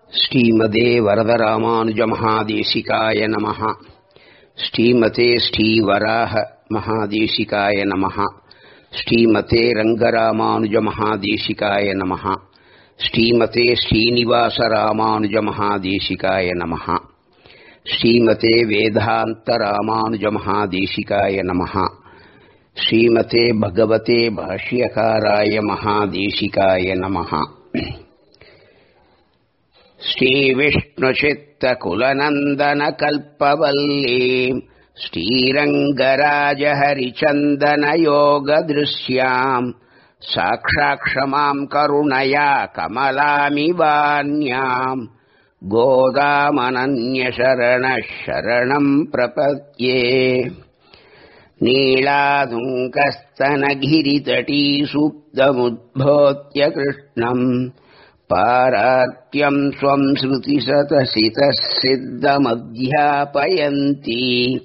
ஸ்ரீமதே வரதராமானுஜமகாதேசிகாய நமः ஸ்ரீமதே ஸ்ரீவராக மகாதேசிகாய நமः ஸ்ரீமதே ரங்கராமானுஜமகாதேசிகாய நமः ஸ்ரீமதே ஸ்ரீனிவாசராமானுஜமகாதேசிகாய நமः ஸ்ரீமதே வேதாந்தராமானுஜமகாதேசிகாய நமः ஸ்ரீமதே பகவதே பாஷ்யகாராய மகாதேசிகாய நமः श्रीविष्णुचित्तकुलनन्दनकल्पवल्लीम् श्रीरङ्गराजहरिचन्दनयोगदृश्याम् साक्षाक्षमाम् करुणया कमलामिवान्याम् गोदामनन्यशरणः शरणम् प्रपद्ये नीलादुङ्कस्तनगिरितटीसुप्तमुद्भोत्य कृष्णम् पारात्यम् स्वम् श्रुतिसतसितः सिद्धमध्यापयन्ती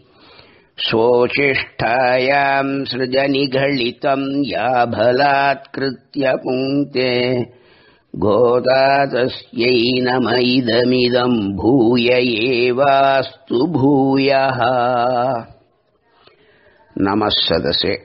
स्वोचिष्ठायाम् सृजनिघलितम् याभलात्कृत्य पुङ्क्ते गोदा तस्यै नम इदमिदम् भूय एवास्तु भूयः नमः सदसे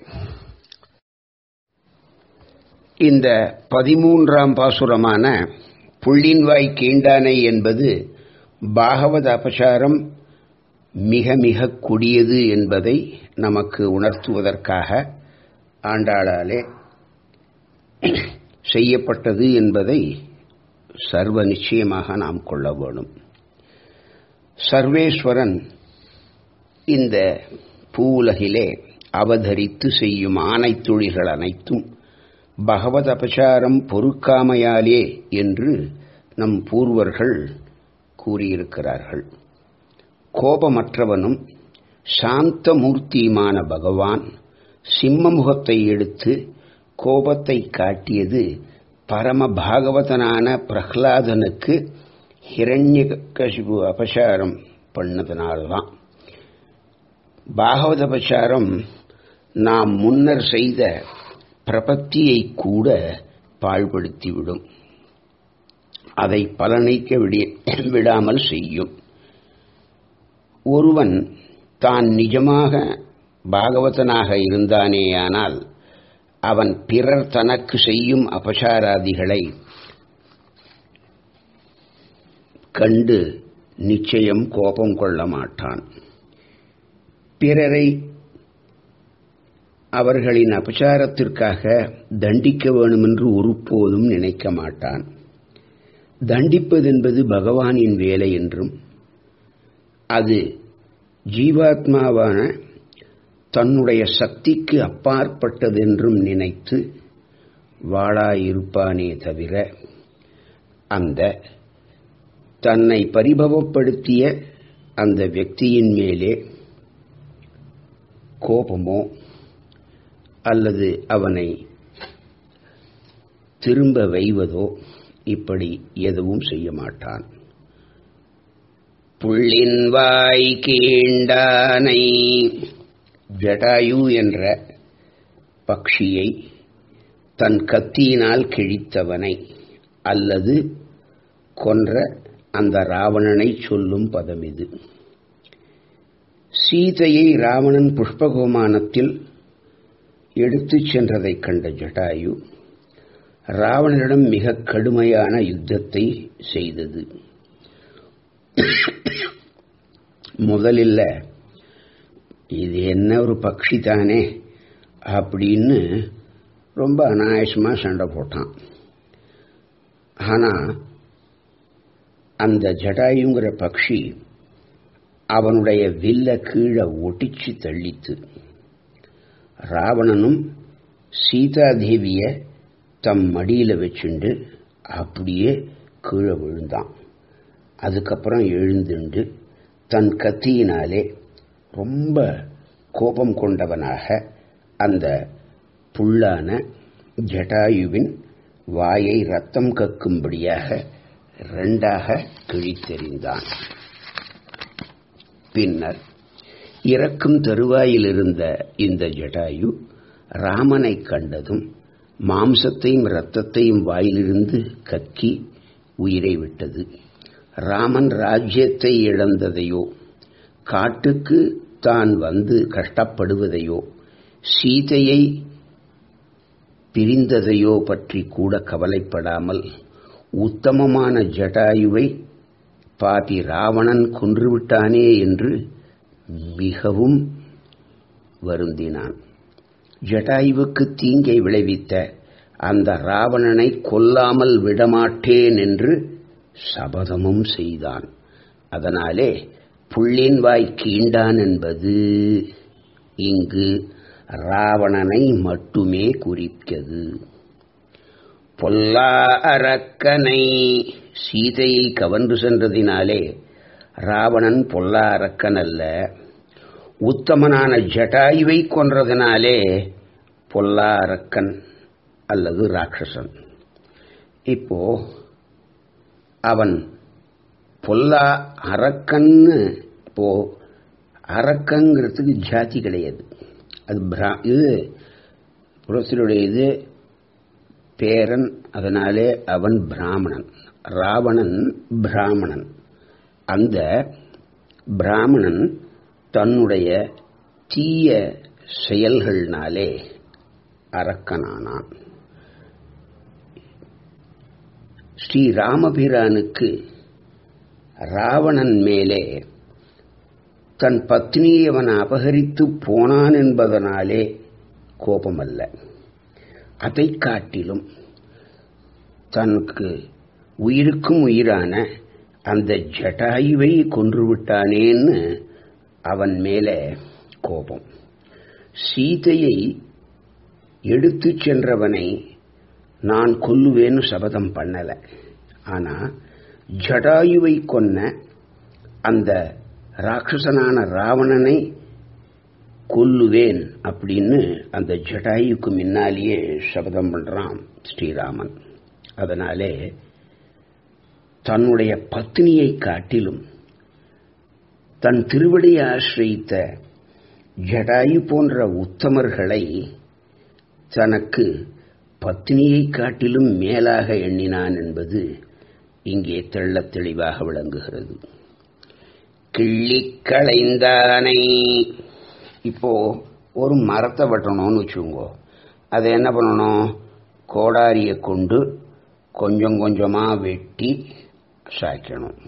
இந்த பதிமூன்றாம் பாசுரமான புள்ளின்வாய் கீண்டானை என்பது பாகவத அபசாரம் மிக மிக கொடியது என்பதை நமக்கு உணர்த்துவதற்காக ஆண்டாளாலே செய்யப்பட்டது என்பதை சர்வ நிச்சயமாக நாம் கொள்ள வேணும் சர்வேஸ்வரன் இந்த பூவுலகிலே அவதரித்து செய்யும் ஆணை தொழில்கள் அனைத்தும் பகவத் அபசாரம் பொறுக்காமையாலே என்று நம் பூர்வர்கள் கூறியிருக்கிறார்கள் கோபமற்றவனும் சாந்த மூர்த்தியுமான பகவான் சிம்மமுகத்தை எடுத்து கோபத்தை காட்டியது பரம பாகவதனான பிரஹ்லாதனுக்கு ஹிரண்ய கசிபு அபசாரம் பண்ணதுனால்தான் பாகவத அபசாரம் நாம் முன்னர் செய்த பிரபத்தியை கூட பாழ்படுத்திவிடும் அதை பலனைக்க விடாமல் செய்யும் ஒருவன் தான் நிஜமாக பாகவதனாக இருந்தானேயானால் அவன் பிறர் தனக்கு செய்யும் அபசாராதிகளை கண்டு நிச்சயம் கோபம் கொள்ள மாட்டான் பிறரை அவர்களின் அபசாரத்திற்காக தண்டிக்க வேண்டுமென்று ஒருபோதும் நினைக்க மாட்டான் தண்டிப்பதென்பது பகவானின் வேலை என்றும் அது ஜீவாத்மாவான தன்னுடைய சக்திக்கு அப்பாற்பட்டதென்றும் நினைத்து வாழாயிருப்பானே தவிர அந்த தன்னை பரிபவப்படுத்திய அந்த వ్యక్தியின் மேலே கோபமோ அல்லது அவனை திரும்ப வைவதோ இப்படி எதுவும் செய்ய மாட்டான் புள்ளின் வாய் கீண்டானை ஜடாயு என்ற பக்ஷியை தன் கத்தியினால் கிழித்தவனை அல்லது கொன்ற அந்த ராவணனை சொல்லும் பதம் இது சீதையை ராவணன் புஷ்பகோமானத்தில் எடுத்துச் சென்றதைக் கண்ட ஜட்டாயு ராவணனிடம் மிக கடுமையான யுத்தத்தை செய்தது முதலில் இது என்ன ஒரு பக்ஷி தானே அப்படின்னு ரொம்ப அனாயசமா சண்டை போட்டான் ஆனா அந்த ஜடாயுங்கிற பக்ஷி அவனுடைய வில்ல கீழே ஒட்டிச்சு தள்ளித்து ராவணனும் சீதாதேவிய தம் மடியில வச்சுண்டு அப்படியே கீழே விழுந்தான் அதுக்கப்புறம் எழுந்துண்டு தன் கத்தியினாலே ரொம்ப கோபம் கொண்டவனாக அந்த புல்லான ஜட்டாயுவின் வாயை ரத்தம் கக்கும்படியாக ரெண்டாக கிழித்தெறிந்தான் பின்னர் இறக்கும் தருவாயில் இருந்த இந்த ஜடாயு ராமனை கண்டதும் மாம்சத்தையும் இரத்தத்தையும் வாயிலிருந்து கக்கி உயிரை விட்டது ராமன் ராஜ்யத்தை இழந்ததையோ காட்டுக்கு தான் வந்து கஷ்டப்படுவதையோ சீதையை பிரிந்ததையோ பற்றி கூட கவலைப்படாமல் உத்தமமான ஜடாயுவை பாதி ராவணன் கொன்றுவிட்டானே என்று மிகவும் வருந்தினான் ஜடாயுவுக்கு தீங்கை விளைவித்த அந்த ராவணனை கொல்லாமல் விடமாட்டேன் என்று சபதமும் செய்தான் அதனாலே புள்ளின் வாய் கீண்டான் என்பது இங்கு ராவணனை மட்டுமே குறிக்கிறது பொல்லா அரக்கனை சீதையை கவர்ந்து சென்றதினாலே ராவணன் பொல்லா அரக்கன் அல்ல உத்தமனான ஜட்டாயுவை கொன்றதினாலே பொல்லா அரக்கன் அல்லது ராட்சசன் இப்போ அவன் பொல்லா அரக்கன்னு இப்போ அரக்கங்கிறதுக்கு ஜாதி கிடையாது அது பிரா இது புரசருடைய இது பேரன் அதனாலே அவன் பிராமணன் ராவணன் பிராமணன் அந்த பிராமணன் தன்னுடைய தீய செயல்கள்னாலே அரக்கனானான் ஸ்ரீ ராமபிரானுக்கு ராவணன் மேலே தன் பத்னியை அவன் அபகரித்து போனான் என்பதனாலே கோபமல்ல அதை காட்டிலும் தனக்கு உயிருக்கும் உயிரான அந்த ஜட்டாயுவை கொன்றுவிட்டானேன்னு அவன் மேலே கோபம் சீதையை எடுத்துச் சென்றவனை நான் கொல்லுவேன்னு சபதம் பண்ணல ஆனா ஜடாயுவை கொன்ன அந்த ராட்சசனான ராவணனை கொல்லுவேன் அப்படின்னு அந்த ஜடாயுக்கு முன்னாலேயே சபதம் பண்றான் ஸ்ரீராமன் அதனாலே தன்னுடைய பத்னியை காட்டிலும் தன் திருவடியை ஆசிரித்த ஜடாயு போன்ற உத்தமர்களை தனக்கு பத்னியை காட்டிலும் மேலாக எண்ணினான் என்பது இங்கே தெள்ளத் தெளிவாக விளங்குகிறது கிள்ளிக் களைந்தானை இப்போ ஒரு மரத்தை வெட்டணும்னு வச்சுக்கோங்க அதை என்ன பண்ணணும் கோடாரியை கொண்டு கொஞ்சம் கொஞ்சமாக வெட்டி சாய்க்கணும்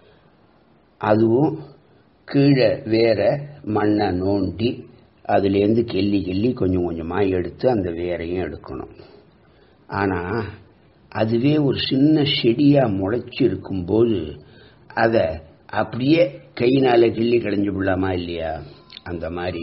அதுவும் கீழே வேற மண்ணை நோண்டி அதுலேருந்து கெல்லி கெல்லி கொஞ்சம் கொஞ்சமாக எடுத்து அந்த வேரையும் எடுக்கணும் ஆனால் அதுவே ஒரு சின்ன செடியாக முளைச்சி இருக்கும்போது அதை அப்படியே கையினால கிள்ளி களைஞ்சு விடலாமா இல்லையா அந்த மாதிரி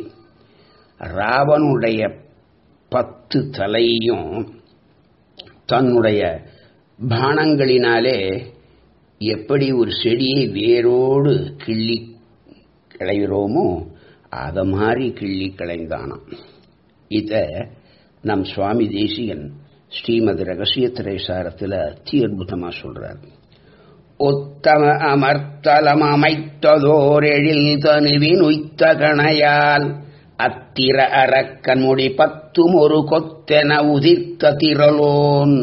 ராவனுடைய பத்து தலையும் தன்னுடைய பானங்களினாலே எப்படி ஒரு செடியை வேரோடு கிள்ளி கிளைகிறோமோ அதை மாதிரி கிள்ளி கிளைந்தானாம் இத நம் சுவாமி தேசிகன் ஸ்ரீமத் ரகசிய திரைசாரத்தில் அத்தி அற்புதமா சொல்றார் உத்தம அமர்த்தலம் அமைத்ததோர் எழில் தனுவின் உய்த்த கணையால் அத்திர அரக்கன் முடி பத்தும் ஒரு கொத்தென உதிர்த்த திரளோன்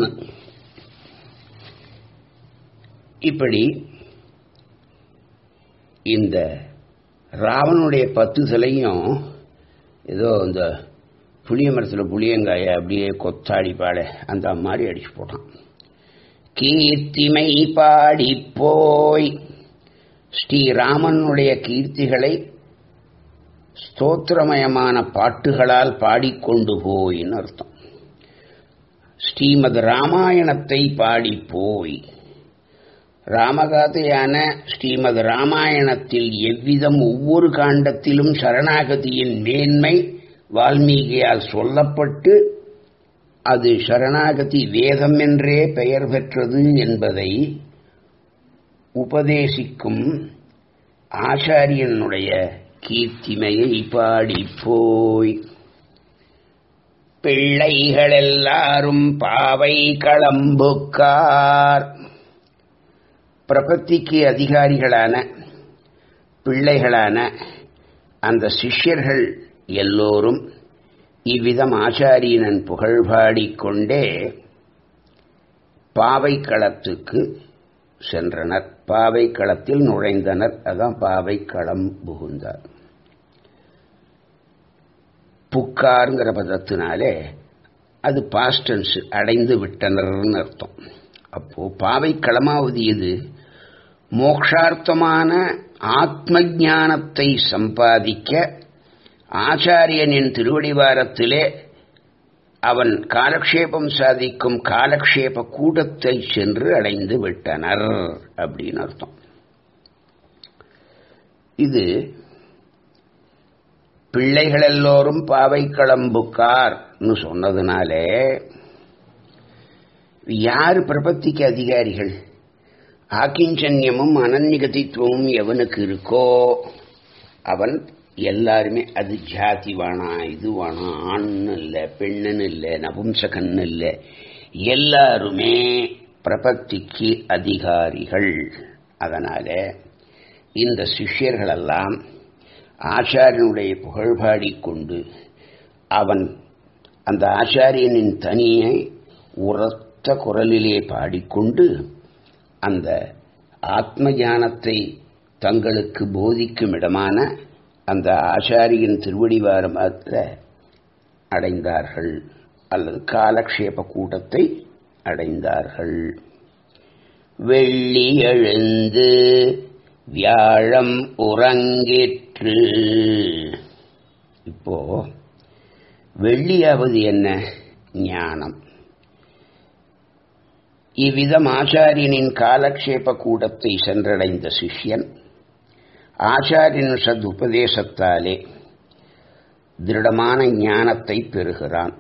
இப்படி இந்த ராவனுடைய பத்து சிலையும் ஏதோ இந்த புளிய மரத்தில் புளியங்காய அப்படியே கொத்தாடி பாட அந்த மாதிரி அடிச்சு போட்டான் கீர்த்திமை பாடி போய் ஸ்ரீராமனுடைய கீர்த்திகளை ஸ்தோத்திரமயமான பாட்டுகளால் பாடிக்கொண்டு போயின்னு அர்த்தம் ஸ்ரீமத் ராமாயணத்தை பாடி போய் ராமகாதையான ஸ்ரீமத் ராமாயணத்தில் எவ்விதம் ஒவ்வொரு காண்டத்திலும் சரணாகதியின் மேன்மை வால்மீகியால் சொல்லப்பட்டு அது சரணாகதி வேதம் என்றே பெயர் பெற்றது என்பதை உபதேசிக்கும் ஆச்சாரியனுடைய கீர்த்திமையை பாடி போய் பிள்ளைகள் எல்லாரும் பாவை களம்புக்கார் பிரபத்திக்கு அதிகாரிகளான பிள்ளைகளான அந்த சிஷ்யர்கள் எல்லோரும் இவ்விதம் ஆச்சாரியனன் புகழ் பாடிக்கொண்டே பாவை களத்துக்கு சென்றனர் பாவை களத்தில் நுழைந்தனர் அதான் பாவை களம் புகுந்தார் புக்காருங்கிற பதத்தினாலே அது பாஸ்டன்ஸ் அடைந்து விட்டனர்னு அர்த்தம் அப்போ பாவை களமாவது இது மோக்ஷார்த்தமான ஆத்ம ஞானத்தை சம்பாதிக்க ஆச்சாரியனின் திருவடிவாரத்திலே அவன் காலக்ஷேபம் சாதிக்கும் காலக்ஷேப கூட்டத்தை சென்று அடைந்து விட்டனர் அப்படின்னு அர்த்தம் இது பிள்ளைகள் எல்லோரும் பாவை களம்புக்கார்னு சொன்னதுனாலே யார் பிரபத்திக்கு அதிகாரிகள் ஆக்கிஞ்சன்யமும் அனன்யகதித்துவமும் எவனுக்கு இருக்கோ அவன் எல்லாருமே அது ஜாதி வேணாம் இது வேணாம் ஆண்னு இல்லை பெண்ணுன்னு இல்லை நபும்சகன்னு இல்லை எல்லாருமே பிரபத்திக்கு அதிகாரிகள் அதனால இந்த சிஷ்யர்களெல்லாம் ஆச்சாரியனுடைய புகழ் பாடிக்கொண்டு அவன் அந்த ஆச்சாரியனின் தனியை உரத்த குரலிலே பாடிக்கொண்டு அந்த ஆத்ம ஞானத்தை தங்களுக்கு போதிக்கும் இடமான அந்த ஆச்சாரியன் திருவடிவாரத்தில் அடைந்தார்கள் அல்லது காலக்ஷேப கூட்டத்தை அடைந்தார்கள் வெள்ளி எழுந்து வியாழம் உறங்கிற்று இப்போ வெள்ளியாவது என்ன ஞானம் இவ்விதம் ஆச்சாரியனின் காலக்ஷேப கூடத்தை சென்றடைந்த சிஷ்யன் ஆச்சாரியன் சத் உபதேசத்தாலே திருடமான ஞானத்தை பெறுகிறான்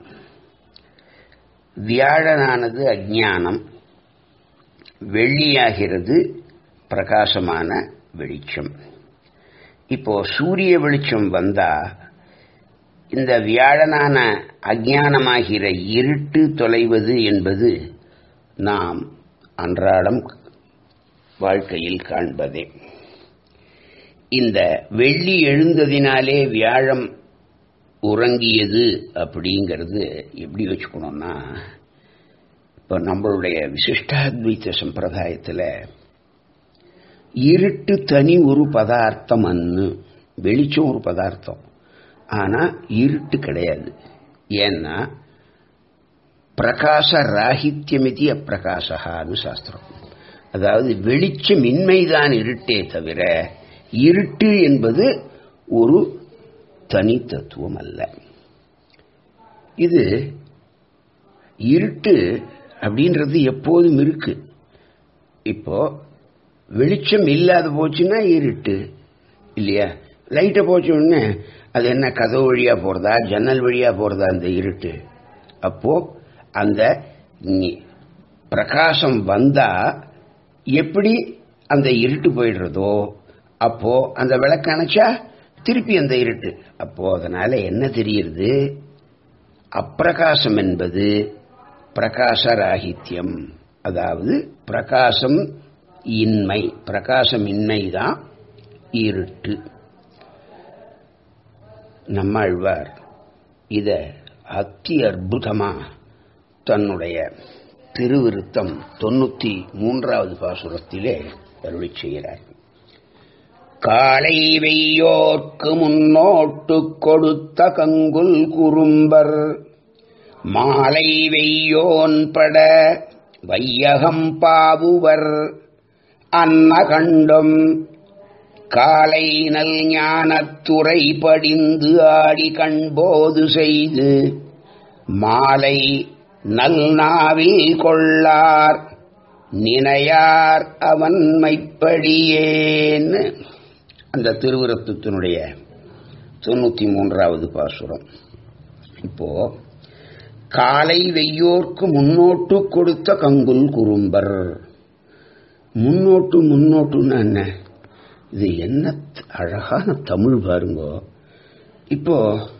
வியாழனானது அஜானம் வெள்ளியாகிறது பிரகாசமான வெளிச்சம் இப்போ சூரிய வெளிச்சம் வந்தா இந்த வியாழனான அஜானமாகிற இருட்டு தொலைவது என்பது நாம் அன்றாடம் வாழ்க்கையில் காண்பதே இந்த வெள்ளி எழுந்ததினாலே வியாழம் உறங்கியது அப்படிங்கிறது எப்படி வச்சுக்கணும்னா இப்போ நம்மளுடைய விசிஷ்டாத்வைத்த சம்பிரதாயத்தில் இருட்டு தனி ஒரு பதார்த்தம் அன்னு வெளிச்சம் ஒரு பதார்த்தம் ஆனால் இருட்டு கிடையாது ஏன்னா பிரகாச ராகித்யமிதி அப்பிரகாசகான்னு சாஸ்திரம் அதாவது வெளிச்சமின்மைதான் இருட்டே தவிர இருட்டு என்பது ஒரு தனி தத்துவம் அல்ல இது இருட்டு அப்படின்றது எப்போதும் இருக்கு இப்போ வெளிச்சம் இல்லாத போச்சுன்னா இருட்டு இல்லையா லைட்டை போச்ச உடனே அது என்ன கதவு வழியா போறதா ஜன்னல் வழியா போறதா அந்த இருட்டு அப்போ அந்த பிரகாசம் வந்தா எப்படி அந்த இருட்டு போயிடுறதோ அப்போ அந்த விளக்கு அணைச்சா திருப்பி அந்த இருட்டு அப்போ அதனால என்ன தெரியுது அப்பிரகாசம் என்பது பிரகாசராகித்யம் அதாவது பிரகாசம் இன்மை பிரகாசம் இன்மை தான் இருட்டு நம்மாழ்வார் இத அத்தி அற்புதமா தன்னுடைய திருவிருத்தம் தொண்ணூத்தி மூன்றாவது பாசுரத்திலே அருளி செய்கிறார் காலை வெய்யோர்க்கு முன்னோட்டு கொடுத்த கங்குல் குறும்பர் மாலை வெய்யோன் பட வையகம் பாவுவர் அன்ன கண்டும் காலை நல் ஞானத்துறை படிந்து ஆடி கண்போது செய்து மாலை நல் நாவில் கொள்ளார் நினையார் அவன் மைப்படியேன்னு அந்த திருவிரத்தத்தினுடைய தொண்ணூத்தி மூன்றாவது பாசுரம் இப்போ காலை வெய்யோர்க்கு முன்னோட்டு கொடுத்த கங்குல் குறும்பர் முன்னோட்டு முன்னோட்டுன்னு என்ன இது என்ன அழகான தமிழ் பாருங்கோ இப்போ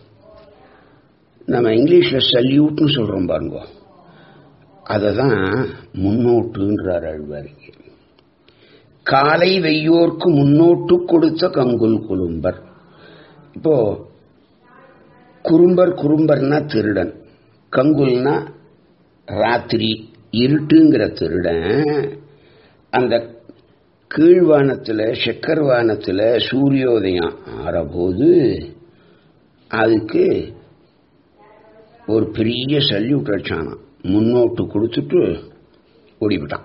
நம்ம இங்கிலீஷில் சல்யூட்னு சொல்கிறோம் பாருங்கோ அதை தான் முன்னோட்டுன்றார் அழ்வாரிக்கு காலை வெய்யோர்க்கு முன்னோட்டு கொடுத்த கங்குல் குறும்பர் இப்போ குறும்பர் குறும்பர்னா திருடன் கங்குல்னா ராத்திரி இருட்டுங்கிற திருடன் அந்த கீழ்வானத்தில் சக்கரவானத்தில் சூரியோதயம் ஆறபோது அதுக்கு ஒரு பெரிய சல்யூட் அடிச்சானான் முன்னோட்டு கொடுத்துட்டு ஓடிவிட்டான்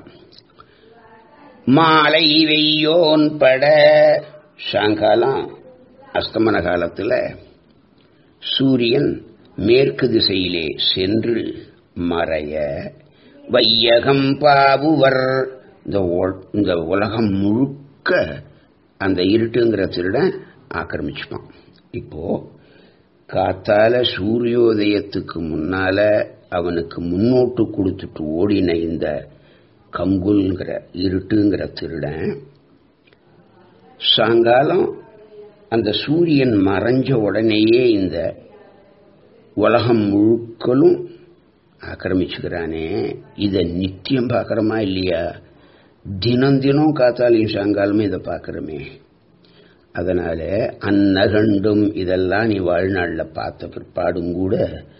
மாலை வெய்யோன் பட சாயங்காலம் அஸ்தமன காலத்தில் சூரியன் மேற்கு திசையிலே சென்று மறைய வையகம் பாவுவர் இந்த இந்த உலகம் முழுக்க அந்த இருட்டுங்கிற திருடன் ஆக்கிரமிச்சுப்பான் இப்போ காத்தால சூரியோதயத்துக்கு முன்னால அவனுக்கு முன்னோட்டு கொடுத்துட்டு ஓடின இந்த கங்குல்ங்கிற இருட்டுங்கிற திருடன் சாயங்காலம் அந்த சூரியன் மறைஞ்ச உடனேயே இந்த உலகம் முழுக்களும் ஆக்கிரமிச்சுக்கிறானே இதை நித்தியம் பார்க்குறோமா இல்லையா தினம் தினம் காத்தாலையும் சாயங்காலமும் இதை பார்க்குறோமே அதனால அன்னகண்டும் இதெல்லாம் நீ வாழ்நாளில் பார்த்த பிற்பாடும் கூட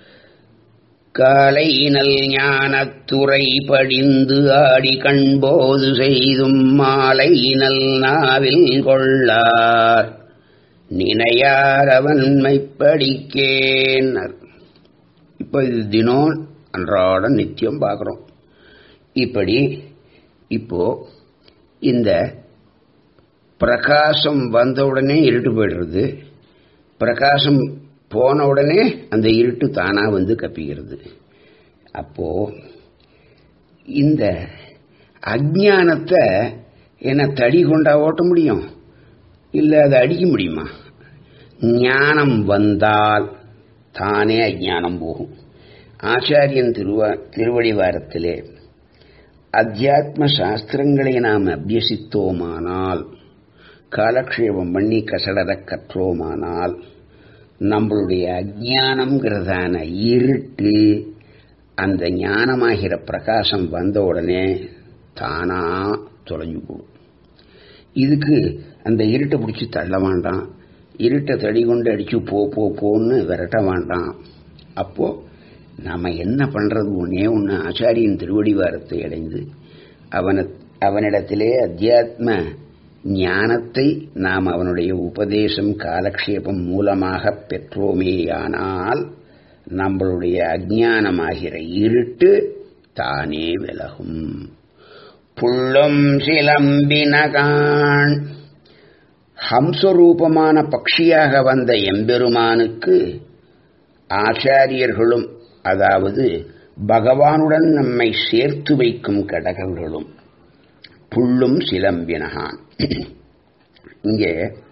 காலை நல் ஞானத்துறை படிந்து ஆடி கண்போது செய்தும் மாலை நல் நாவில் கொள்ளார் நினையார் அவன்மை படிக்கேன்னர் இப்போ இது தினம் அன்றாட நித்தியம் பார்க்குறோம் இப்படி இப்போ இந்த பிரகாசம் வந்த உடனே இருட்டு போயிடுறது பிரகாசம் போன உடனே அந்த இருட்டு தானா வந்து கப்பிக்கிறது அப்போ இந்த அஜானத்தை என்ன தடி கொண்டா ஓட்ட முடியும் இல்லை அதை அடிக்க முடியுமா ஞானம் வந்தால் தானே அஜானம் போகும் ஆச்சாரியன் திருவா திருவடிவாரத்திலே அத்தியாத்ம சாஸ்திரங்களை நாம் அபியசித்தோமானால் காலக்ஷேபம் பண்ணி கசடர கற்றோமானால் நம்மளுடைய அஜானம்ங்கிறதான இருட்டு அந்த ஞானமாகிற பிரகாசம் வந்த உடனே தானா தொலைஞ்சு போடும் இதுக்கு அந்த இருட்டை பிடிச்சி தள்ள வேண்டாம் இருட்டை தடி கொண்டு அடிச்சு போ போ போன்னு விரட்ட வேண்டாம் அப்போ நாம என்ன பண்றது ஒன்னே ஒன்று ஆச்சாரியின் திருவடிவாரத்தை அடைந்து அவன அவனிடத்திலே அத்தியாத்ம ஞானத்தை நாம் அவனுடைய உபதேசம் காலக்ஷேபம் மூலமாக பெற்றோமேயானால் நம்மளுடைய அஜானமாகிற இருட்டு தானே விலகும் புள்ளும் சிலம்பினகான் ஹம்சரூபமான பக்ஷியாக வந்த எம்பெருமானுக்கு ஆச்சாரியர்களும் அதாவது பகவானுடன் நம்மை சேர்த்து வைக்கும் கடகர்களும் புள்ளும் சிலம்பினகான் இங்கே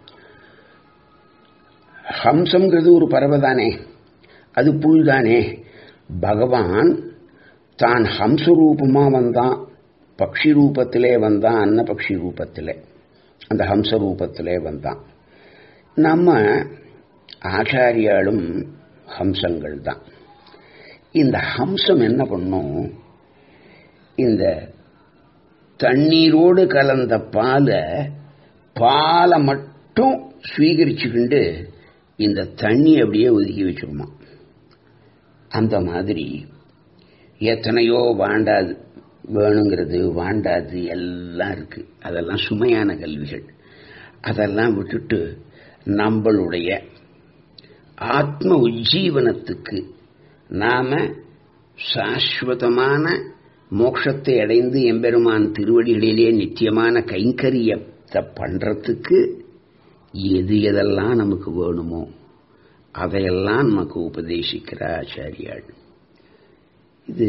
ஹம்சம்ங்கிறது ஒரு பறவைதானே அது புல் தானே பகவான் தான் ஹம்சரூபமா வந்தான் பக்ஷி ரூபத்திலே வந்தான் அன்ன பக்ஷி ரூபத்திலே அந்த ஹம்ச ரூபத்திலே வந்தான் நம்ம ஆச்சாரியாலும் ஹம்சங்கள் தான் இந்த ஹம்சம் என்ன பண்ணும் இந்த தண்ணீரோடு கலந்த பாலை பாலை மட்டும் ஸ்வீகரிச்சுக்கிண்டு இந்த தண்ணி அப்படியே ஒதுக்கி வச்சிருமா அந்த மாதிரி எத்தனையோ வாண்டாது வேணுங்கிறது வாண்டாது எல்லாம் இருக்கு அதெல்லாம் சுமையான கல்விகள் அதெல்லாம் விட்டுட்டு நம்மளுடைய ஆத்ம உஜ்ஜீவனத்துக்கு நாம சாஸ்வதமான மோட்சத்தை அடைந்து எம்பெருமான் திருவடிகளிலே நித்தியமான கைங்கரியத்தை பண்றதுக்கு எது எதெல்லாம் நமக்கு வேணுமோ அதையெல்லாம் நமக்கு உபதேசிக்கிற ஆச்சாரியாள் இது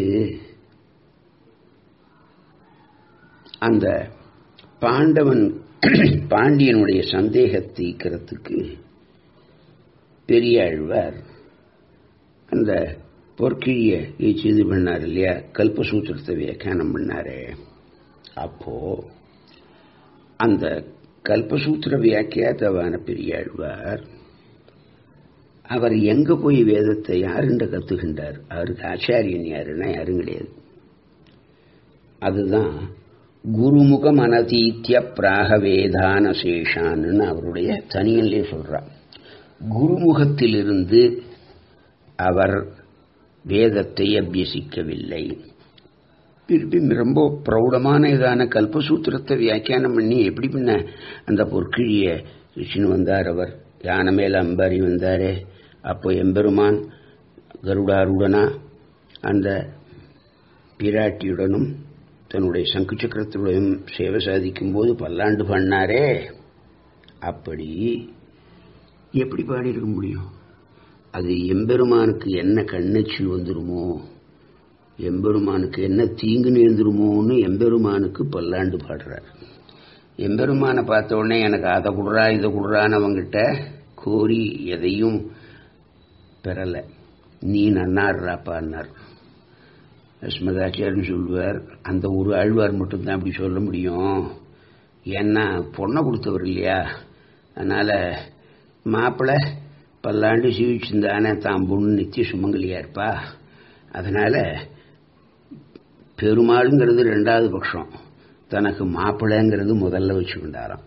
அந்த பாண்டவன் பாண்டியனுடைய சந்தேகத்தை தீக்கிறதுக்கு பெரியாழ்வார் அந்த பொற்கிழிய இது பண்ணார் இல்லையா கல்பசூத்திரத்தை வியாக்கியானம் பண்ணாரு அப்போ அந்த கல்பசூத்திர வியாக்கியாத்தவான பெரியாழ்வார் அவர் எங்க போய் வேதத்தை யாருண்ட கத்துகின்றார் அவருக்கு ஆச்சாரியன் யாருன்னா யாரும் கிடையாது அதுதான் குருமுகம் அனதீத்திய பிராக வேதான சேஷான்னு அவருடைய தனியல்லே சொல்றார் குருமுகத்திலிருந்து அவர் வேதத்தை அபியசிக்கவில்லை திருப்பி ரொம்ப பிரௌடமான இதான கல்பசூத்திரத்தை வியாக்கியானம் பண்ணி எப்படி பண்ண அந்த பொற்கிழிய ரிஷின்னு வந்தார் அவர் யானை மேல அம்பாரி வந்தாரே அப்போ எம்பெருமான் கருடாருடனா அந்த பிராட்டியுடனும் தன்னுடைய சங்கு சக்கரத்துடையும் சேவை சாதிக்கும் போது பல்லாண்டு பண்ணாரே அப்படி எப்படி பாடியிருக்க முடியும் அது எம்பெருமானுக்கு என்ன கண்ணச்சில் வந்துருமோ எம்பெருமானுக்கு என்ன தீங்கு நேர்ந்துருமோன்னு எம்பெருமானுக்கு பல்லாண்டு பாடுறார் எம்பெருமானை பார்த்த உடனே எனக்கு அதை குடுறா இதை குடுறான்னு அவங்கிட்ட கோரி எதையும் பெறலை நீ நன்னாடுறாப்பான்னார் அஸ்மதாச்சாரியன் சொல்லுவார் அந்த ஒரு ஆழ்வார் மட்டும்தான் அப்படி சொல்ல முடியும் ஏன்னா பொண்ணை கொடுத்தவர் இல்லையா அதனால மாப்பிள்ளை பல்லாண்டு சீவிச்சிருந்தானே தான் பொண்ணு நித்திய சுமங்கலியா இருப்பா அதனால பெருமாளுங்கிறது ரெண்டாவது பட்சம் தனக்கு மாப்பிள்ளைங்கிறது முதல்ல வச்சுக்கிட்டாராம்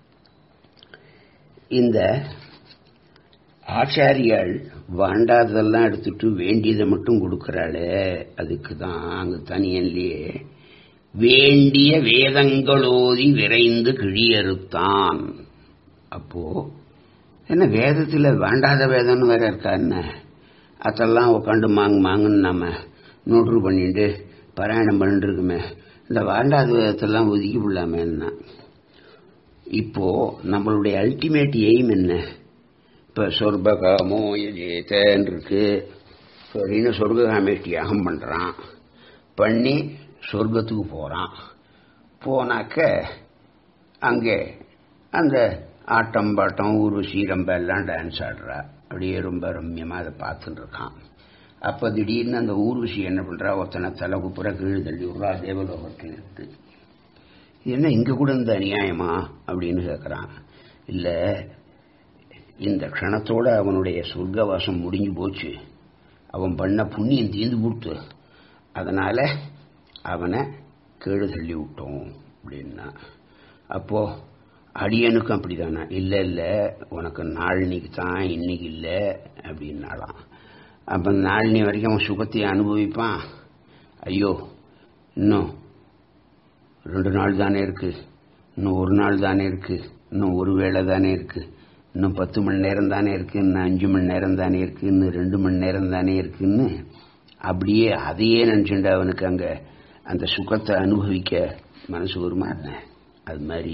இந்த ஆச்சாரியாள் வாண்டாததெல்லாம் எடுத்துட்டு வேண்டியதை மட்டும் கொடுக்கறாளே அதுக்கு தான் அங்க தனியன்லயே வேண்டிய வேதங்களோதி விரைந்து கிழியறுத்தான் அப்போ என்ன வேதத்துல வேண்டாத வேதம்னு வேற இருக்கா என்ன அதெல்லாம் உட்காந்து மாங்கு மாங்குன்னு நம்ம நோட்ரு பண்ணிட்டு பாராயணம் பண்ணிட்டு இருக்குமே இந்த வேண்டாத வேதத்தெல்லாம் ஒதுக்கி விடலாமே என்ன இப்போ நம்மளுடைய அல்டிமேட் எய்ம் என்ன இப்ப சொர்பகாமோ எஜேதன் இருக்கு சரின்னு சொர்க்ககாமேஷ்டி யாகம் பண்றான் பண்ணி சொர்க்கத்துக்கு போறான் போனாக்க அங்கே அந்த ஆட்டம் பாட்டம் ஊர்வசி ரொம்ப எல்லாம் டான்ஸ் ஆடுறா அப்படியே ரொம்ப ரம்யமா அதை பார்த்துட்டு இருக்கான் அப்ப திடீர்னு அந்த ஊர்வசி என்ன பண்றா ஒருத்தனை தலை குப்புற கீழே தள்ளி விடுறா தேவலோகத்தில் இருக்கு என்ன இங்க கூட இந்த அநியாயமா அப்படின்னு கேட்கறான் இல்ல இந்த க்ஷணத்தோட அவனுடைய சொர்க்கவாசம் முடிஞ்சு போச்சு அவன் பண்ண புண்ணியம் தீர்ந்து போட்டு அதனால அவனை கீழே தள்ளி விட்டோம் அப்படின்னா அப்போ அடியனுக்கும் அப்படிதானா இல்ல இல்ல உனக்கு நாளினிக்கு தான் இன்னைக்கு இல்ல அப்படின்னாலாம் அப்ப நாளினி வரைக்கும் அவன் சுகத்தை அனுபவிப்பான் ஐயோ இன்னும் ரெண்டு நாள் தானே இருக்கு இன்னும் ஒரு நாள் தானே இருக்கு இன்னும் ஒரு வேளை தானே இருக்கு இன்னும் பத்து மணி நேரம் தானே இருக்கு இன்னும் அஞ்சு மணி நேரம் தானே இருக்கு இன்னும் ரெண்டு மணி நேரம் தானே இருக்குன்னு அப்படியே அதையே நினைச்சுட்டு அவனுக்கு அங்க அந்த சுகத்தை அனுபவிக்க மனசு வருமா என்ன அது மாதிரி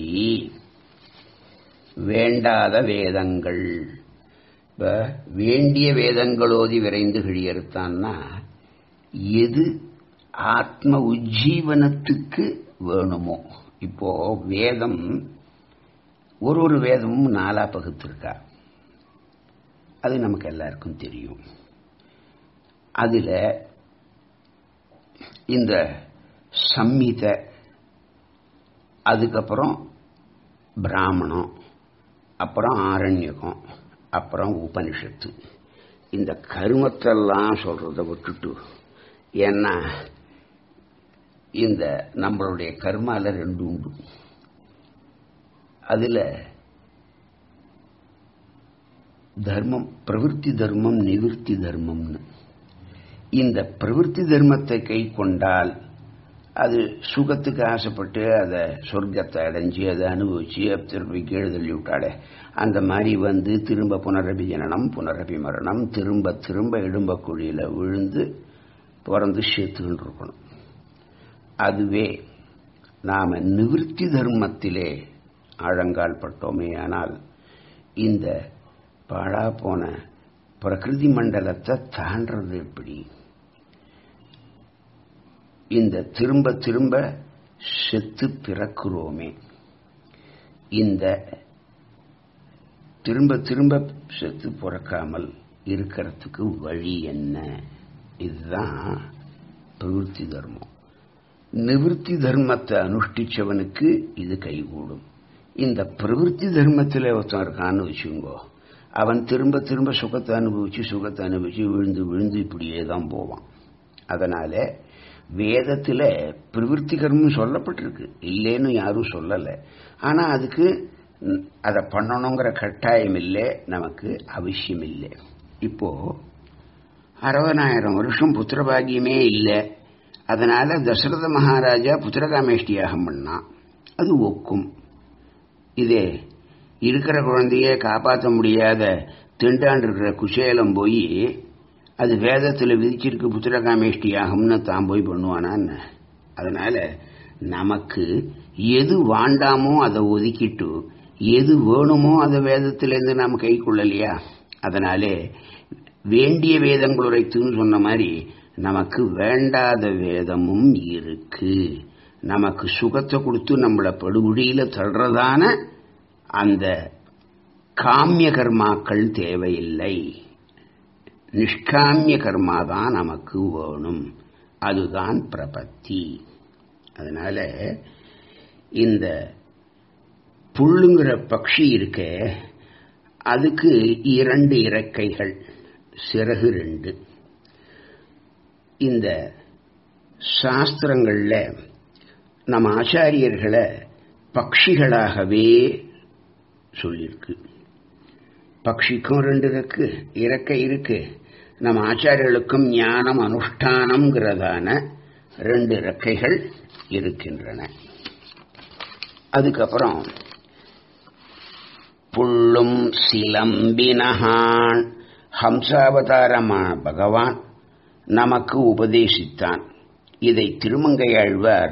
வேண்டாத வேதங்கள் இப்ப வேண்டிய வேதங்களோதி விரைந்து கிழியறுத்தான்னா எது ஆத்ம உஜ்ஜீவனத்துக்கு வேணுமோ இப்போ வேதம் ஒரு ஒரு வேதமும் நாலா பகுத்திருக்கா அது நமக்கு எல்லாருக்கும் தெரியும் அதுல இந்த சம்மித அதுக்கப்புறம் பிராமணம் அப்புறம் ஆரண்யகம் அப்புறம் உபனிஷத்து இந்த கருமத்தெல்லாம் சொல்றத விட்டுட்டு ஏன்னா இந்த நம்மளுடைய கர்மால ரெண்டு உண்டு அதுல தர்மம் பிரவிற்த்தி தர்மம் நிவிற்த்தி தர்மம்னு இந்த பிரவிற்த்தி தர்மத்தை கை கொண்டால் அது சுகத்துக்கு ஆசைப்பட்டு அதை சொர்க்கத்தை அடைஞ்சு அதை அனுபவிச்சு திருப்பி கீழே தள்ளி விட்டாளே அந்த மாதிரி வந்து திரும்ப புனரபி ஜனனம் புனரபி மரணம் திரும்ப திரும்ப இடும்ப குழியில விழுந்து பிறந்து சேர்த்துக்கிட்டு இருக்கணும் அதுவே நாம நிவிற்த்தி தர்மத்திலே ஆழங்கால் பட்டோமே ஆனால் இந்த பாழா போன பிரகிருதி மண்டலத்தை தாண்டது எப்படி இந்த திரும்ப திரும்ப செத்து பிறக்கிறோமே இந்த திரும்ப திரும்ப செத்து பிறக்காமல் இருக்கிறதுக்கு வழி என்ன இதுதான் பிரவருத்தி தர்மம் நிவிற்த்தி தர்மத்தை அனுஷ்டிச்சவனுக்கு இது கைகூடும் இந்த பிரவருத்தி தர்மத்தில் ஒருத்தன் இருக்கான்னு வச்சுங்கோ அவன் திரும்ப திரும்ப சுகத்தை அனுபவிச்சு சுகத்தை அனுபவிச்சு விழுந்து விழுந்து இப்படியே தான் போவான் அதனால வேதத்துல பிரவிற்த்தி கர்மம் சொல்லப்பட்டிருக்கு இல்லைன்னு யாரும் சொல்லல ஆனா அதுக்கு அதை பண்ணணுங்கிற கட்டாயம் இல்லை நமக்கு அவசியம் இல்லை இப்போ அறுபதாயிரம் வருஷம் புத்திரபாகியமே இல்லை அதனால தசரத மகாராஜா புத்திரகாமேஷ்டி யாகம் பண்ணான் அது ஒக்கும் இதே இருக்கிற குழந்தைய காப்பாற்ற முடியாத திண்டாண்டு இருக்கிற குசேலம் போய் அது வேதத்தில் விதிச்சிருக்கு புத்திரகாமேஷ்டி யாகம்னு தான் போய் பண்ணுவானான்னு அதனால நமக்கு எது வாண்டாமோ அதை ஒதுக்கிட்டு எது வேணுமோ அதை வேதத்திலேருந்து நாம் கை கொள்ளலையா அதனாலே வேண்டிய வேதங்கள் உரைத்துன்னு சொன்ன மாதிரி நமக்கு வேண்டாத வேதமும் இருக்கு நமக்கு சுகத்தை கொடுத்து நம்மளை படுகுழியில தள்ளுறதான அந்த காமிய கர்மாக்கள் தேவையில்லை நிஷ்காமிய கர்மா தான் நமக்கு வேணும் அதுதான் பிரபத்தி அதனால இந்த புல்லுங்கிற பக்ஷி இருக்க அதுக்கு இரண்டு இறக்கைகள் சிறகு ரெண்டு இந்த சாஸ்திரங்கள்ல நம்ம ஆச்சாரியர்களை பக்ஷிகளாகவே சொல்லியிருக்கு பக்ஷிக்கும் ரெண்டு இருக்கு இறக்கை இருக்கு நம்ம ஆச்சாரியர்களுக்கும் ஞானம் அனுஷ்டானம்ங்கிறதான ரெண்டு இறக்கைகள் இருக்கின்றன அதுக்கப்புறம் புள்ளும் சிலம்பினகான் ஹம்சாவதாரமான பகவான் நமக்கு உபதேசித்தான் இதை திருமங்கையாழ்வார்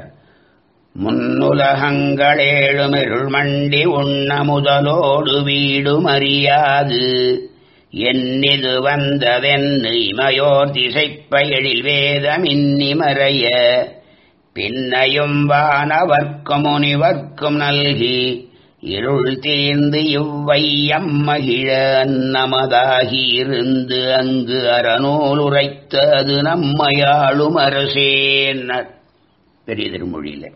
முன்னுலகங்களேழுமிருள் மண்டி உண்ண முதலோடு வீடும் அறியாது என்னிது வந்ததென்னு இமையோர் திசைப்பயலில் வேதமின்னி மறைய பின்னையும் வானவர்க்கும் முனிவர்க்கும் நல்கி இருள் தீர்ந்து இவ்வையம் மகிழ நமதாகி இருந்து அங்கு அறநூல் உரைத்தது நம்மையாளும் அரசேன்னர் பெரிய திருமொழியில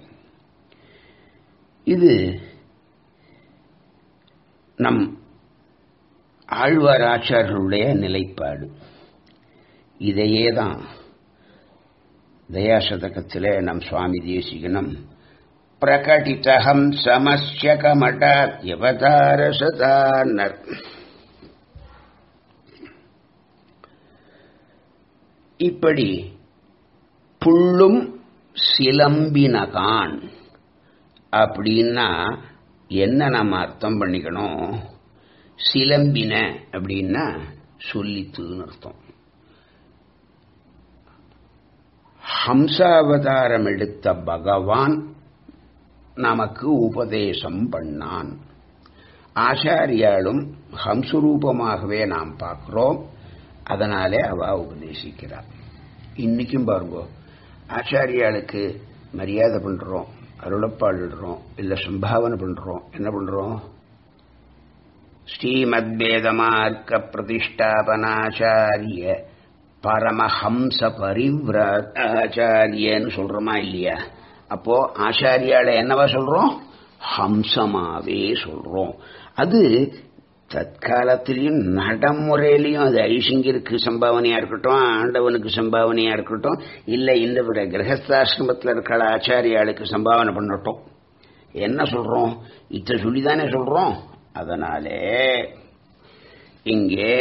இது நம் ஆழ்வார் ஆச்சாரர்களுடைய நிலைப்பாடு இதையே தான் தயாசதகத்திலே நம் சுவாமி தேசிகனம் பிரகடிதகம் சமஸ்ய கமட்டாத்யவதாரசதானர் இப்படி புள்ளும் சிலம்பினகான் அப்படின்னா என்ன நம்ம அர்த்தம் பண்ணிக்கணும் சிலம்பின அப்படின்னா சொல்லித்துன்னு அர்த்தம் ஹம்சாவதாரம் எடுத்த பகவான் நமக்கு உபதேசம் பண்ணான் ஆச்சாரியாலும் ஹம்சுரூபமாகவே நாம் பார்க்கிறோம் அதனாலே அவ உபதேசிக்கிறார் இன்னைக்கும் பாருங்க ஆச்சாரியாளுக்கு மரியாதை பண்றோம் அருளப்பாடுறோம் இல்ல சம்பாவனை பண்றோம் என்ன பண்றோம் ஸ்ரீமத் வேதமார்க்க பிரதிஷ்டாபனாச்சாரிய பரமஹம்ச பரிவிராச்சாரியன்னு சொல்றோமா இல்லையா அப்போ ஆச்சாரியால என்னவா சொல்றோம் ஹம்சமாவே சொல்றோம் அது தற்காலத்திலையும் நடைமுறையிலையும் அது ஐசிங்கிற்கு சம்பாவனையா இருக்கட்டும் ஆண்டவனுக்கு சம்பாவனையா இருக்கட்டும் இல்ல இந்த விட கிரகஸ்தாசிரமத்தில் இருக்கிற ஆச்சாரியாளுக்கு சம்பாவனை பண்ணட்டும் என்ன சொல்றோம் இத்த சொல்லிதானே சொல்றோம் அதனாலே இங்கே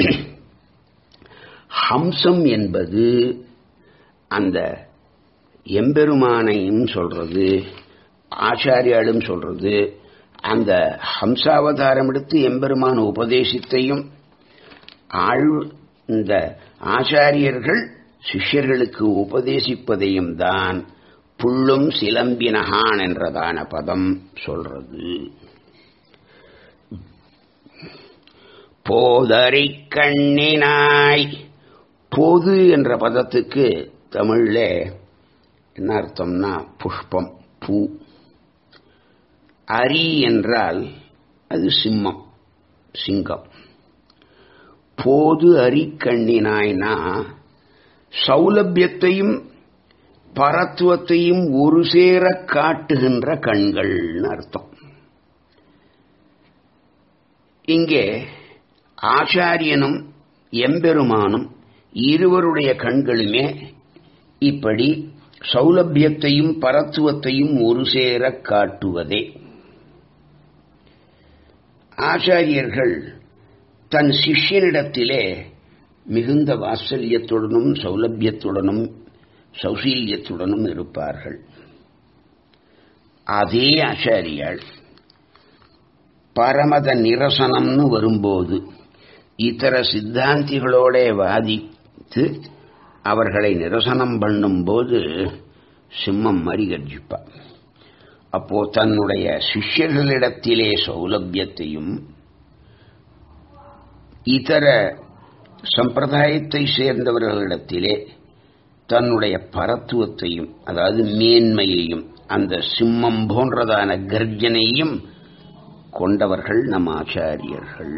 ஹம்சம் என்பது அந்த எம்பெருமானையும் சொல்றது ஆச்சாரியாலும் சொல்றது அந்த ஹம்சாவதாரம் எடுத்து எம்பெருமான உபதேசத்தையும் ஆழ் இந்த ஆச்சாரியர்கள் சிஷ்யர்களுக்கு உபதேசிப்பதையும் தான் புள்ளும் சிலம்பினகான் என்றதான பதம் சொல்றது போதறி கண்ணினாய் போது என்ற பதத்துக்கு தமிழ்ல என்ன அர்த்தம்னா புஷ்பம் பூ அரி என்றால் அது சிம்மம் சிங்கம் போது அரிக்கண்ணினாய்னா சௌலபியத்தையும் பரத்துவத்தையும் ஒரு சேர காட்டுகின்ற கண்கள்னு அர்த்தம் இங்கே ஆச்சாரியனும் எம்பெருமானும் இருவருடைய கண்களுமே இப்படி சௌலபியத்தையும் பரத்துவத்தையும் ஒரு சேர காட்டுவதே ஆச்சாரியர்கள் தன் சிஷ்யனிடத்திலே மிகுந்த வாத்சல்யத்துடனும் சௌலபியத்துடனும் சௌசீல்யத்துடனும் இருப்பார்கள் அதே ஆச்சாரியால் பரமத நிரசனம்னு வரும்போது இதர சித்தாந்திகளோட வாதித்து அவர்களை நிரசனம் பண்ணும்போது சிம்மம் மாதிரி கர்ஜிப்பார் அப்போ தன்னுடைய சிஷ்யர்களிடத்திலே சௌலபியத்தையும் இதர சம்பிரதாயத்தை சேர்ந்தவர்களிடத்திலே தன்னுடைய பரத்துவத்தையும் அதாவது மேன்மையையும் அந்த சிம்மம் போன்றதான கர்ஜனையும் கொண்டவர்கள் நம் ஆச்சாரியர்கள்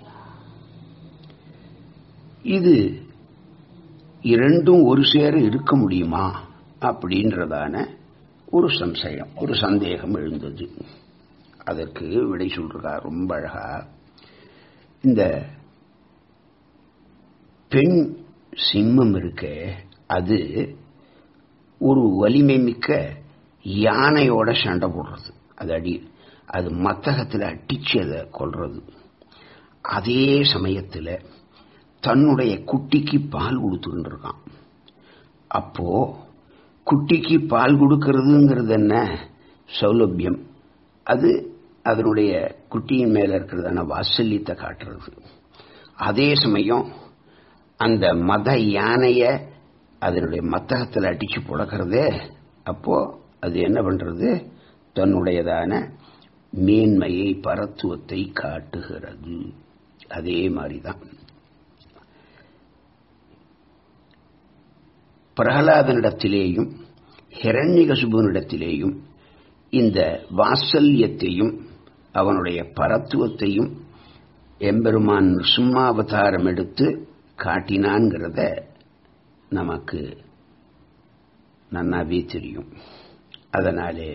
இது இரண்டும் ஒரு சேர இருக்க முடியுமா அப்படின்றதான ஒரு சம்சயம் ஒரு சந்தேகம் எழுந்தது அதற்கு விடை சொல்றா ரொம்ப அழகா இந்த பெண் சிம்மம் இருக்க அது ஒரு வலிமை மிக்க யானையோட சண்டை போடுறது அது அடி அது மத்தகத்தில் அடிச்சு அதை கொள்றது அதே சமயத்தில் தன்னுடைய குட்டிக்கு பால் கொடுத்துக்கிட்டு இருக்கான் அப்போ குட்டிக்கு பால் கொடுக்கறதுங்கிறது என்ன சௌலபியம் அது அதனுடைய குட்டியின் மேல இருக்கிறதான வாசல்யத்தை காட்டுறது அதே சமயம் அந்த மத யானைய அதனுடைய மத்தகத்தில் அடிச்சு புழக்கிறதே அப்போ அது என்ன பண்றது தன்னுடையதான மேன்மையை பரத்துவத்தை காட்டுகிறது அதே மாதிரிதான் பிரகலாதனிடத்திலேயும் ஹிரண்யகசுபனிடத்திலேயும் இந்த வாசல்யத்தையும் அவனுடைய பரத்துவத்தையும் எம்பெருமான் சும்மாவதாரம் எடுத்து காட்டினான்கிறத நமக்கு நன்னாவே தெரியும் அதனாலே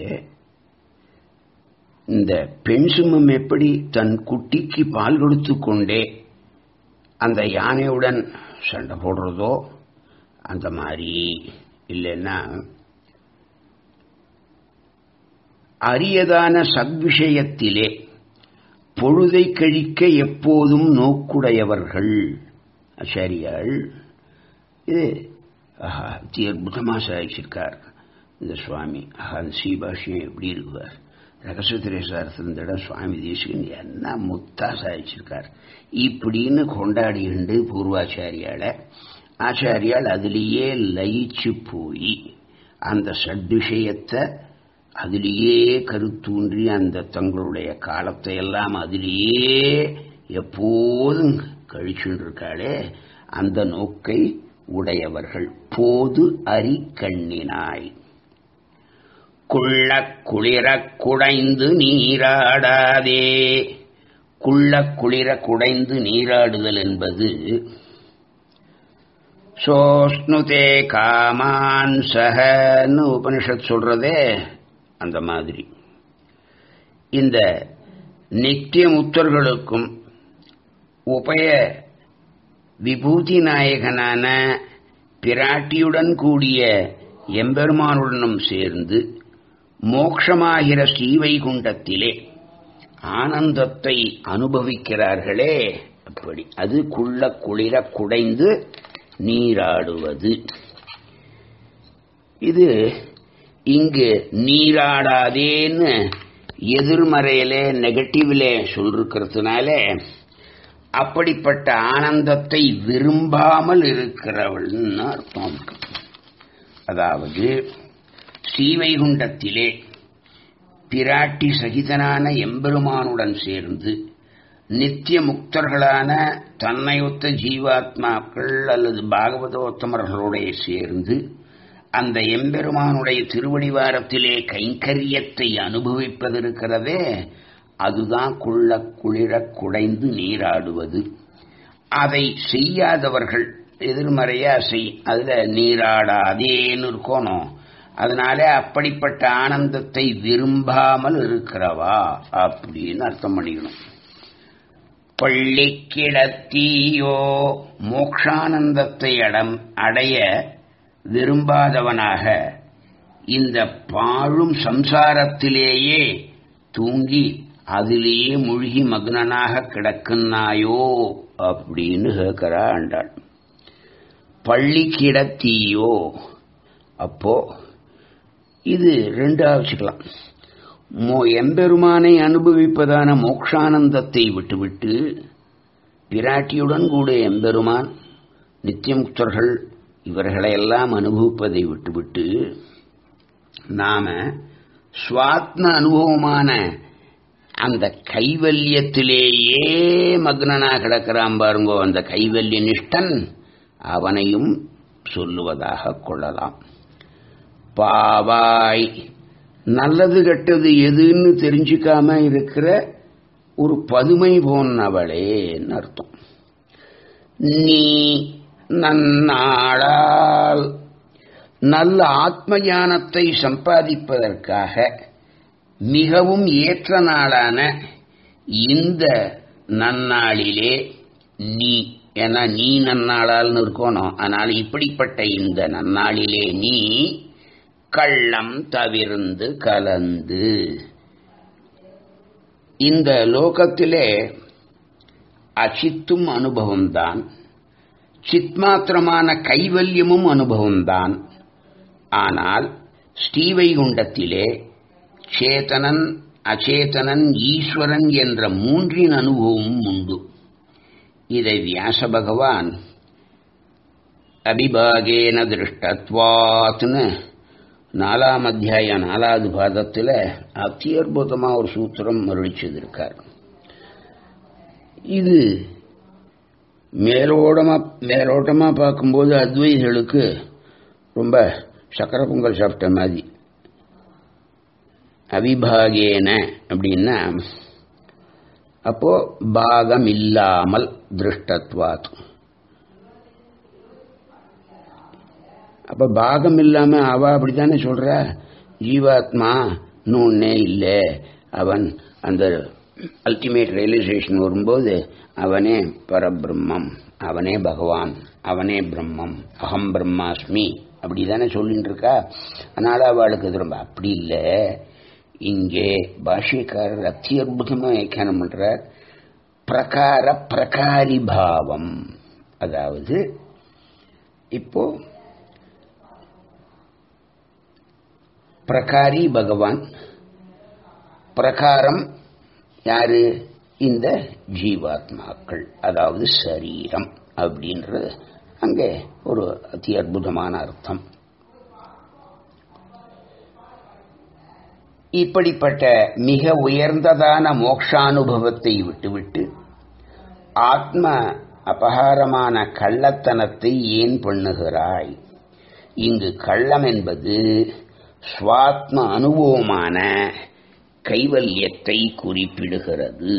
இந்த பெண் சிம்மம் எப்படி தன் குட்டிக்கு பால் கொடுத்து கொண்டே அந்த யானையுடன் சண்டை போடுறதோ அந்த மாதிரி இல்லைன்னா அரியதான சத்விஷயத்திலே பொழுதை கழிக்க எப்போதும் நோக்குடையவர்கள் ஆச்சாரியாள் இது ஆஹா அத்தி அற்புதமாக சாதிச்சிருக்கார் இந்த சுவாமி ஆஹா அந்த சீபாஷியம் எப்படி இருக்குவார் ரகசியத்திரேசாரத்தில் இந்த இடம் சுவாமி தேசிகன் என்ன முத்தா சாதிச்சிருக்கார் இப்படின்னு கொண்டாடிண்டு பூர்வாச்சாரியால ஆச்சாரியால் அதிலேயே லயிச்சு போய் அந்த சட்விஷயத்தை அதிலேயே கருத்தூன்றி அந்த தங்களுடைய காலத்தை எல்லாம் அதிலேயே எப்போதும் கழிச்சுட்டு இருக்காளே அந்த நோக்கை உடையவர்கள் போது அரி கண்ணினாய் குள்ள குளிர குடைந்து நீராடாதே குள்ள குளிர குடைந்து நீராடுதல் என்பது சோஷ்ணுதே காமான் சஹன்னு உபனிஷத் சொல்றதே அந்த மாதிரி இந்த நித்திய முத்தர்களுக்கும் உபய விபூதி நாயகனான பிராட்டியுடன் கூடிய எம்பெருமானுடனும் சேர்ந்து மோக்ஷமாகிற ஸ்ரீவைகுண்டத்திலே ஆனந்தத்தை அனுபவிக்கிறார்களே அப்படி அது குள்ள குளிர குடைந்து நீராடுவது இது இங்கு நீராடாதேன்னு எதிர்மறையிலே நெகட்டிவ்ல சொல்லிருக்கிறதுனால அப்படிப்பட்ட ஆனந்தத்தை விரும்பாமல் இருக்கிறவள்னு அர்த்தம் அதாவது ஸ்ரீவைகுண்டத்திலே பிராட்டி சகிதனான எம்பெருமானுடன் சேர்ந்து நித்திய முக்தர்களான தன்னையொத்த ஜீவாத்மாக்கள் அல்லது பாகவதோத்தமர்களுடைய சேர்ந்து அந்த எம்பெருமானுடைய திருவடிவாரத்திலே கைங்கரியத்தை அனுபவிப்பதிருக்கிறதே அதுதான் குள்ள குளிர குடைந்து நீராடுவது அதை செய்யாதவர்கள் எதிர்மறையா செய் அதுல நீராடாதேன்னு இருக்கணும் அதனால அப்படிப்பட்ட ஆனந்தத்தை விரும்பாமல் இருக்கிறவா அப்படின்னு அர்த்தம் பண்ணிக்கணும் பள்ளி கிடத்தீயோ மோக்ஷானந்தத்தை அடம் அடைய விரும்பாதவனாக இந்த பாழும் சம்சாரத்திலேயே தூங்கி அதிலேயே மூழ்கி மக்னனாக கிடக்குன்னாயோ அப்படின்னு கேட்கிறா ஆண்டாள் பள்ளி கிடத்தீயோ அப்போ இது ரெண்டா வச்சுக்கலாம் மோ எம்பெருமானை அனுபவிப்பதான மோக்ஷானந்தத்தை விட்டுவிட்டு பிராட்டியுடன் கூட எம்பெருமான் நித்தியமுக்தர்கள் இவர்களையெல்லாம் அனுபவிப்பதை விட்டுவிட்டு நாம சுவாத்ம அனுபவமான அந்த கைவல்யத்திலேயே மக்னனா கிடக்கிறான் பாருங்கோ அந்த கைவல்ய நிஷ்டன் அவனையும் சொல்லுவதாக கொள்ளலாம் பாவாய் நல்லது கெட்டது எதுன்னு தெரிஞ்சுக்காம இருக்கிற ஒரு பதுமை போன்னவளேன்னு அர்த்தம் நீ நன்னாளால் நல்ல ஆத்ம ஞானத்தை சம்பாதிப்பதற்காக மிகவும் ஏற்ற நாளான இந்த நன்னாளிலே நீ ஏன்னா நீ நன்னாளால்னு இருக்கணும் ஆனால் இப்படிப்பட்ட இந்த நன்னாளிலே நீ கள்ளம் தவிர்ந்து கலந்து இந்த லோகத்திலே அச்சித்தும் அனுபவம்தான் சித்மாத்திரமான கைவல்யமும் அனுபவம்தான் ஆனால் ஸ்ரீவைகுண்டத்திலே சேதனன் அச்சேதனன் ஈஸ்வரன் என்ற மூன்றின் அனுபவமும் உண்டு இதை வியாச பகவான் அபிபாகேன திருஷ்டத்வாத்னு நாலாம் அத்தியாய நாலாவது பாதத்தில் அத்தியற்புதமா ஒரு சூத்திரம் மறுடிச்சதிருக்கார் இது மேலோடமா மேலோட்டமா பார்க்கும்போது அத்வைதிகளுக்கு ரொம்ப சக்கர பொங்கல் சாப்பிட்ட மாதிரி அவிபாகேன அப்படின்னா அப்போ பாகம் இல்லாமல் திருஷ்டத்வாத் அப்ப பாகம் இல்லாம அவ அப்படித்தானே சொல்ற ஜீவாத்மா ஒன்னே இல்லை அவன் அந்த அல்டிமேட் ரியலைசேஷன் வரும்போது அவனே பரபிரம்மம் அவனே பகவான் அவனே பிரம்மம் அகம் பிரம்மாஸ்மி அப்படிதானே சொல்லிட்டு இருக்கா அதனால அவளுக்கு அது ரொம்ப அப்படி இல்லை இங்கே பாஷ்யக்காரர் அத்தியற்புதமா வியாக்கியானம் பண்றார் பிரகார பிரகாரி பாவம் அதாவது இப்போ பிரகாரி பகவான் பிரகாரம் யாரு இந்த ஜீவாத்மாக்கள் அதாவது சரீரம் அப்படின்றது அங்கே ஒரு அதி அற்புதமான அர்த்தம் இப்படிப்பட்ட மிக உயர்ந்ததான மோக்ஷானுபவத்தை விட்டுவிட்டு ஆத்ம அபகாரமான கள்ளத்தனத்தை ஏன் பண்ணுகிறாய் இங்கு கள்ளம் என்பது சுவாத்ம அனுபவமான கைவல்யத்தை குறிப்பிடுகிறது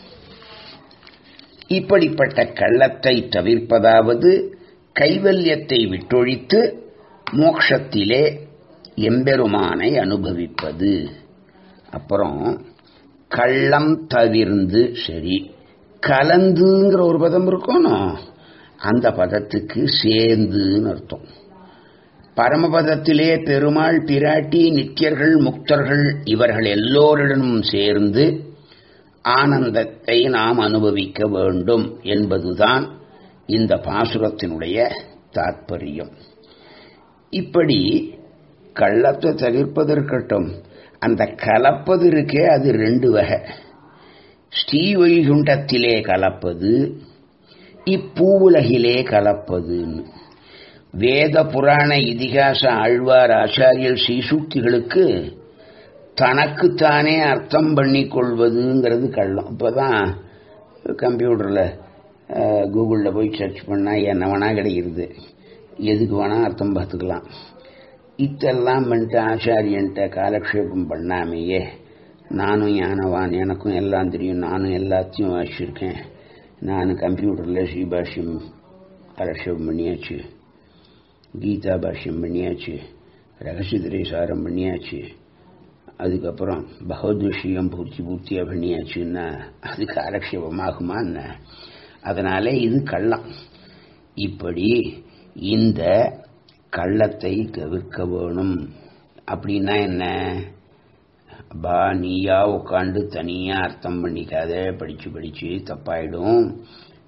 இப்படிப்பட்ட கள்ளத்தை தவிர்ப்பதாவது கைவல்யத்தை விட்டொழித்து மோக்ஷத்திலே எம்பெருமானை அனுபவிப்பது அப்புறம் கள்ளம் தவிர்ந்து சரி கலந்துங்கிற ஒரு பதம் இருக்கணும் அந்த பதத்துக்கு சேர்ந்துன்னு அர்த்தம் பரமபதத்திலே பெருமாள் பிராட்டி நித்தியர்கள் முக்தர்கள் இவர்கள் எல்லோரிடமும் சேர்ந்து ஆனந்தத்தை நாம் அனுபவிக்க வேண்டும் என்பதுதான் இந்த பாசுரத்தினுடைய தாற்பயம் இப்படி கள்ளத்தை தவிர்ப்பதற்கட்டும் அந்த கலப்பது இருக்கே அது ரெண்டு வகை ஸ்ரீவைகுண்டத்திலே கலப்பது இப்பூவுலகிலே கலப்பதுன்னு வேத புராண இதிகாச ஆழ்வார் ஆச்சாரியர் ஸ்ரீசூக்திகளுக்கு தனக்குத்தானே அர்த்தம் பண்ணி கொள்வதுங்கிறது கள்ளம் இப்போதான் கம்ப்யூட்டரில் கூகுளில் போய் சர்ச் பண்ணால் என்ன வேணா கிடைக்கிறது எதுக்கு வேணா அர்த்தம் பார்த்துக்கலாம் இதெல்லாம் பண்ணிட்டு ஆச்சாரியன்ட்ட காலக்ஷேபம் பண்ணாமையே நானும் ஞானவான் எனக்கும் எல்லாம் தெரியும் நானும் எல்லாத்தையும் வாசிச்சிருக்கேன் நான் கம்ப்யூட்டரில் ஸ்ரீபாஷ்யம் காலக்ஷேபம் பண்ணியாச்சு கீதா பாஷ்யம் பண்ணியாச்சு ரகசியத்திரை சாரம் பண்ணியாச்சு அதுக்கப்புறம் பகவத் விஷயம் பூர்த்தி பூர்த்தியாக பண்ணியாச்சுன்னா அது காலக்ஷேபமாகுமா என்ன அதனால இது கள்ளம் இப்படி இந்த கள்ளத்தை தவிர்க்க வேணும் அப்படின்னா என்ன பா நீயா உட்காந்து தனியா அர்த்தம் பண்ணிக்காத படிச்சு படிச்சு தப்பாயிடும்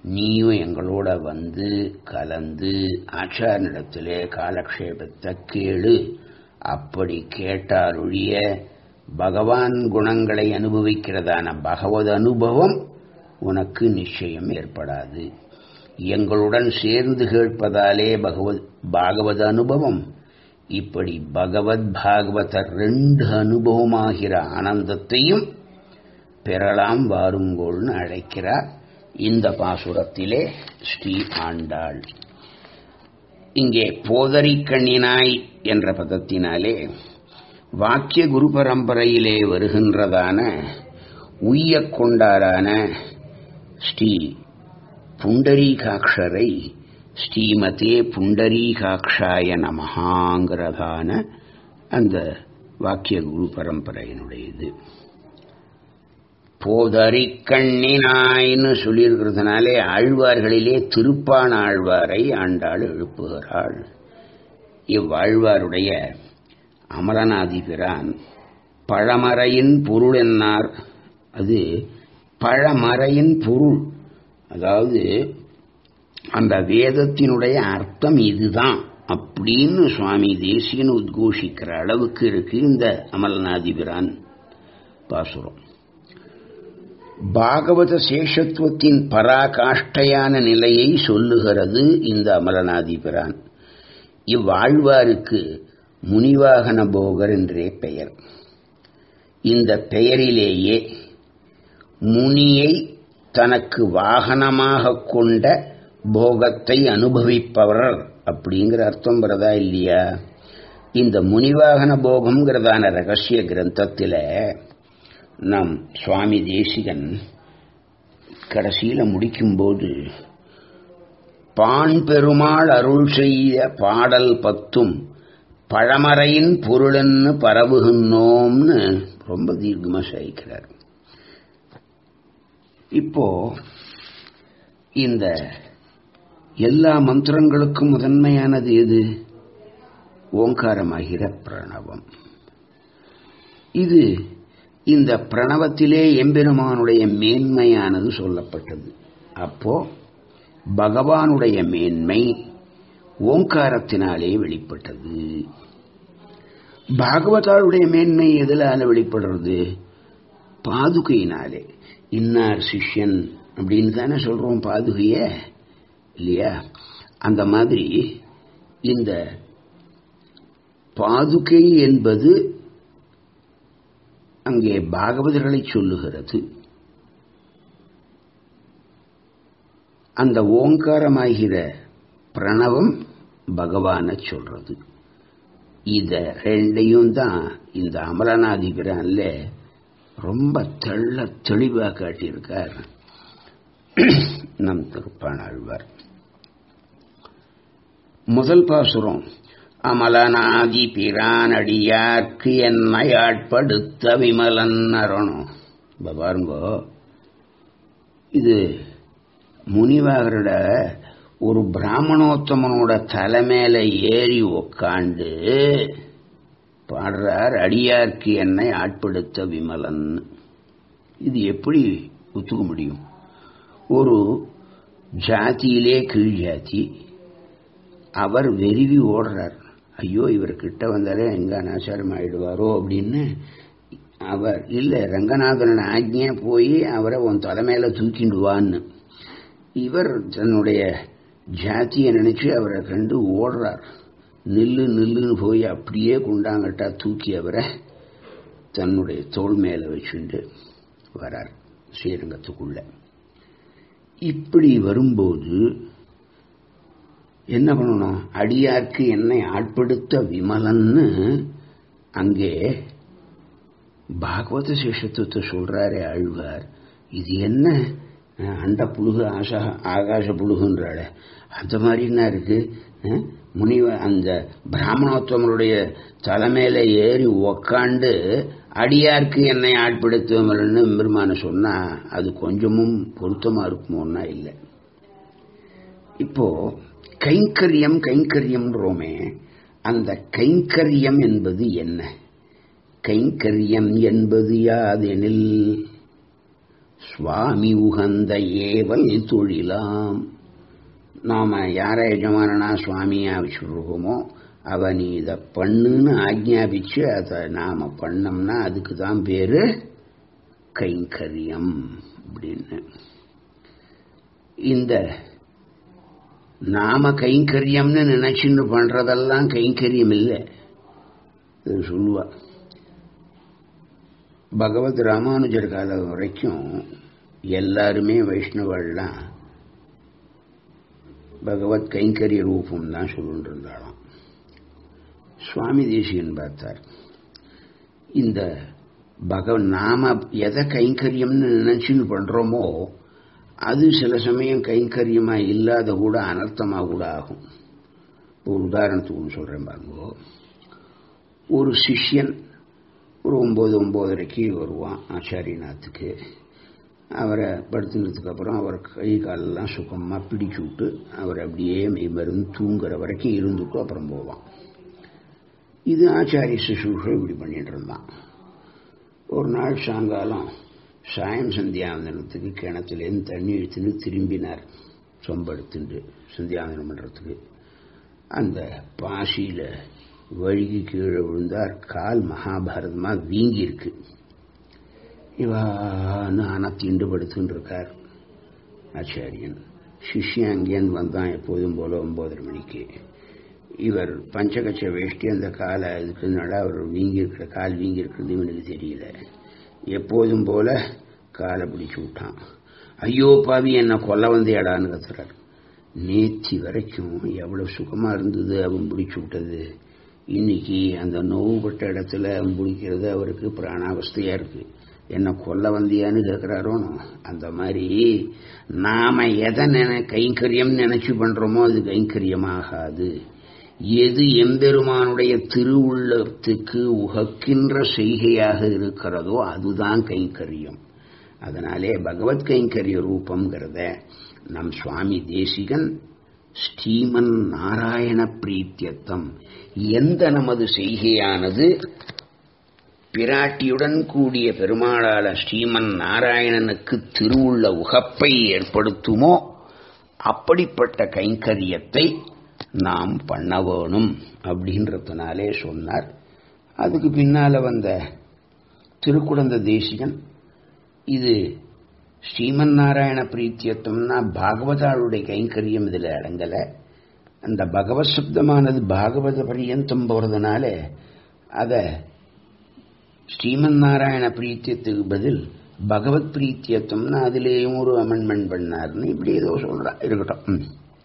நீயும் எங்களோட வந்து கலந்து ஆச்சாரனிடத்திலே காலக்ஷேபத்தை கேளு அப்படி கேட்டாலொழிய பகவான் குணங்களை அனுபவிக்கிறதான பகவத் அனுபவம் உனக்கு நிச்சயம் ஏற்படாது எங்களுடன் சேர்ந்து கேட்பதாலே பகவத் பாகவத அனுபவம் இப்படி பகவத் பாகவத ரெண்டு அனுபவமாகிற ஆனந்தத்தையும் பெறலாம் வாருங்கோள்னு அழைக்கிறார் இந்த பாசுரத்திலே ஸ்ரீ ஆண்டாள் இங்கே போதரிக்கண்ணினாய் என்ற பதத்தினாலே வாக்கிய குரு பரம்பரையிலே வருகின்றதான உய்யக் கொண்டாரான ஸ்ரீ புண்டரீகாட்சரை ஸ்ரீமதே புண்டரீகாட்சாய நமஹாங்கிறதான அந்த வாக்கிய குரு பரம்பரையினுடையது போதறிக்கண்ணினாய்னு சொல்லியிருக்கிறதுனாலே ஆழ்வார்களிலே திருப்பான ஆழ்வாரை ஆண்டாள் எழுப்புகிறாள் இவ்வாழ்வாருடைய அமரநாதி பிரான் பழமறையின் பொருள் என்னார் அது பழமறையின் பொருள் அதாவது அந்த வேதத்தினுடைய அர்த்தம் இதுதான் அப்படின்னு சுவாமி தேசியன் உத்கோஷிக்கிற அளவுக்கு இருக்கு இந்த அமலநாதிபிரான் பாசுரம் பாகவத சேஷத்துவத்தின் பராகாஷ்டையான நிலையை சொல்லுகிறது இந்த அமலநாதிபிரான் இவ்வாழ்வாருக்கு முனிவாகன போகர் என்றே பெயர் இந்த பெயரிலேயே முனியை தனக்கு வாகனமாக கொண்ட போகத்தை அனுபவிப்பவர் அப்படிங்கிற அர்த்தம் வரதா இல்லையா இந்த முனிவாகன போகம்ங்கிறதான ரகசிய கிரந்தத்தில் நம் சுவாமி தேசிகன் கடைசியில் முடிக்கும்போது பான் பெருமாள் அருள் செய்ய பாடல் பத்தும் பழமறையின் பொருளென்னு பரவுகின்றோம்னு ரொம்ப தீர்க்கமா சகிக்கிறார் இப்போ இந்த எல்லா மந்திரங்களுக்கும் முதன்மையானது எது ஓங்காரமாகிற பிரணவம் இது இந்த பிரணவத்திலே எம்பெருமானுடைய மேன்மையானது சொல்லப்பட்டது அப்போ பகவானுடைய மேன்மை ஓங்காரத்தினாலே வெளிப்பட்டது பாகவதாருடைய மேன்மை எதிலால வெளிப்படுறது பாதுகையினாலே இன்னார் சிஷ்யன் அப்படின்னு தானே சொல்றோம் பாதுகைய இல்லையா அந்த மாதிரி இந்த பாதுகை என்பது அங்கே பாகவதர்களை சொல்லுகிறது அந்த ஓங்காரமாகிற பிரணவம் பகவான சொல்றது இத ரெண்டையும் தான் இந்த அமரநாதிபிரான்ல ரொம்ப தெள்ள தெளிவா காட்டியிருக்கார் நம் திருப்பானாழ்வார் முதல் பாசுரம் அமலனாதி பிரானடியார்க்கு என்னை ஆட்படுத்த விமலன் அரணம் பாருங்கோ இது முனிவாகரோட ஒரு பிராமணோத்தமனோட தலைமையில ஏறி உக்காண்டு பாடுறார் அடியார்க்கு என்னை ஆட்படுத்த விமலன் இது எப்படி ஒத்துக்க முடியும் ஒரு ஜாதியிலே கீழ் ஜாதி அவர் வெறிவி ஓடுறார் ஐயோ இவர் கிட்ட வந்தாலே எங்க அனாச்சாரம் ஆயிடுவாரோ அப்படின்னு அவர் இல்ல ரங்கநாதனோட ஆக்ஞையா போய் அவரை உன் தலைமையில தூக்கிடுவான்னு இவர் தன்னுடைய ஜாத்தியை நினைச்சு அவரை கண்டு ஓடுறார் நில்லு நில்லுன்னு போய் அப்படியே குண்டாங்கட்டா தூக்கி அவரை தன்னுடைய தோல் மேல வச்சுட்டு வரார் ஸ்ரீரங்கத்துக்குள்ள இப்படி வரும்போது என்ன பண்ணணும் அடியார்க்கு என்னை ஆட்படுத்த விமலன்னு அங்கே பாகவத சேஷத்துவத்தை சொல்றாரே ஆழ்வார் இது என்ன அண்ட புழுகு ஆசா ஆகாச புழுகுன்றாள அந்த மாதிரின்னா இருக்கு முனிவ அந்த பிராமணோத்தமருடைய தலைமையில ஏறி உக்காண்டு அடியார்க்கு என்னை ஆட்படுத்துவமல்னு பெருமான சொன்னா அது கொஞ்சமும் பொருத்தமா இருக்குமோன்னா இல்லை இப்போ கைங்கரியம் கைங்கரியம்ன்றோமே அந்த கைங்கரியம் என்பது என்ன கைங்கரியம் என்பது யாதெனில் சுவாமி உகந்த ஏவல் தொழிலாம் நாம யாரை எஜமானனா சுவாமியா வச்சுருக்கோமோ அவ நீ இதை பண்ணுன்னு ஆக்ஞாபிச்சு அதை நாம பண்ணோம்னா அதுக்கு தான் பேரு கைங்கரியம் அப்படின்னு இந்த நாம கைங்கரியம்னு நினைச்சுன்னு பண்றதெல்லாம் கைங்கரியம் இல்லை இது சொல்லுவா பகவத் ராமானுஜர் காலம் வரைக்கும் எல்லாருமே வைஷ்ணவெல்லாம் பகவத் கைங்கரிய ரூபம் தான் சொல்லிட்டு இருந்தாலும் சுவாமி தேசியன் பார்த்தார் இந்த பகவன் நாம எதை கைங்கரியம்னு நினைச்சுன்னு பண்றோமோ அது சில சமயம் கைங்கரியமா இல்லாத கூட அனர்த்தமா கூட ஆகும் ஒரு உதாரணத்துக்கு ஒன்று சொல்றேன் பாருங்க ஒரு சிஷ்யன் ஒரு ஒன்பது ஒன்பதரைக்கு வருவான் ஆச்சாரியநாத்துக்கு அவரை படுத்துனதுக்கு அப்புறம் அவர் கை காலெல்லாம் சுகமாக பிடிச்சு விட்டு அவர் அப்படியே மெய்மருந்து தூங்குற வரைக்கும் இருந்துட்டு அப்புறம் போவான் இது ஆச்சாரிய சிசுஷை இப்படி பண்ணிட்டு இருந்தான் ஒரு நாள் சாயங்காலம் சாயம் சந்தியாவந்தனத்துக்கு கிணத்துலேருந்து தண்ணி இழுத்துன்னு திரும்பினார் சொம்பெடுத்துட்டு சந்தியாவந்தனம் பண்ணுறதுக்கு அந்த பாசியில் வழுகி கீழே விழுந்தார் கால் மகாபாரதமாக வீங்கியிருக்கு இவான்னு ஆனால் தீண்டு படுத்துன்னு இருக்கார் ஆச்சாரியன் சிஷ்யன் அங்கேருந்து வந்தான் எப்போதும் போல ஒன்பதரை மணிக்கு இவர் பஞ்சகச்ச வேஷ்டி அந்த காலை இதுக்குனால அவர் வீங்கி இருக்கிற கால் வீங்கி இருக்கிறது இவனுக்கு தெரியல எப்போதும் போல காலை பிடிச்சு விட்டான் ஐயோ பாவி என்ன கொல்ல வந்தேடான்னு கத்துறார் நேத்தி வரைக்கும் எவ்வளவு சுகமா இருந்தது அவன் பிடிச்சு விட்டது இன்னைக்கு அந்த நோவுபட்ட இடத்துல அவன் பிடிக்கிறது அவருக்கு பிராணாவஸ்தையா இருக்கு என்ன கொல்ல வந்தியான்னு கேட்கிறாரோ அந்த மாதிரி நாம எதை நினை கைங்கரியம் நினைச்சு பண்றோமோ அது கைங்கரியமாகாது எது எம்பெருமானுடைய திருவுள்ளத்துக்கு உகக்கின்ற செய்கையாக இருக்கிறதோ அதுதான் கைங்கரியம் அதனாலே பகவத் கைங்கரிய ரூபம்ங்கிறத நம் சுவாமி தேசிகன் ஸ்ரீமன் நாராயண பிரீத்தியத்தம் எந்த நமது செய்கையானது பிராட்டியுடன் கூடிய பெருமாளால ஸ்ரீமன் நாராயணனுக்கு திருவுள்ள உகப்பை ஏற்படுத்துமோ அப்படிப்பட்ட கைங்கரியத்தை நாம் பண்ண வேணும் அப்படின்றதுனாலே சொன்னார் அதுக்கு பின்னால வந்த திருக்குடந்த தேசிகன் இது ஸ்ரீமன் நாராயண பிரீத்தியத்தம்னா பாகவதாளுடைய கைங்கரியம் இதில் அடங்கலை அந்த பகவத் சப்தமானது பாகவத பரியந்தம் போகிறதுனால அதை ஸ்ரீமன் நாராயண பிரீத்தியத்துக்கு பதில் பகவத் பிரீத்தியத்தம்னா அதிலேயும் ஒரு அமெண்ட்மெண்ட் பண்ணார்னு இப்படி ஏதோ சொல்றா இருக்கட்டும்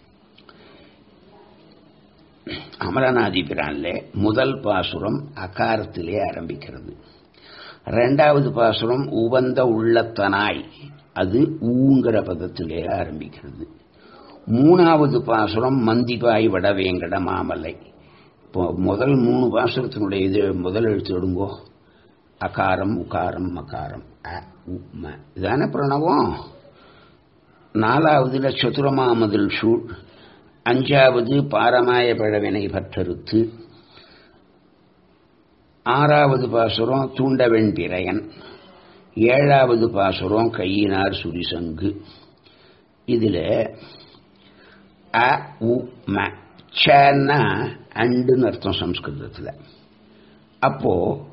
அமரநாதி பிரான்ல முதல் பாசுரம் அகாரத்திலே ஆரம்பிக்கிறது ரெண்டாவது பாசுரம் உவந்த உள்ளத்தனாய் அது ஊங்கிற பதத்திலே ஆரம்பிக்கிறது மூணாவது பாசுரம் மந்திபாய் வடவேங்கட மாமலை இப்போ முதல் மூணு பாசுரத்தினுடைய இது முதல் எழுத்து எடுங்கோ அகாரம் உகாரம் மகாரம் அ உ ம இதான பிரணவம் நாலாவதுல சதுரமாமதில் சூழ் அஞ்சாவது பாரமாய பழவினை பற்றறுத்து ஆறாவது பாசுரம் தூண்டவெண் பிறையன் ஏழாவது பாசுரம் கையினார் சுரிசங்கு இதில் அ உ ம சேன்னா அண்டுன்னு அர்த்தம் சம்ஸ்கிருதத்தில் அப்போ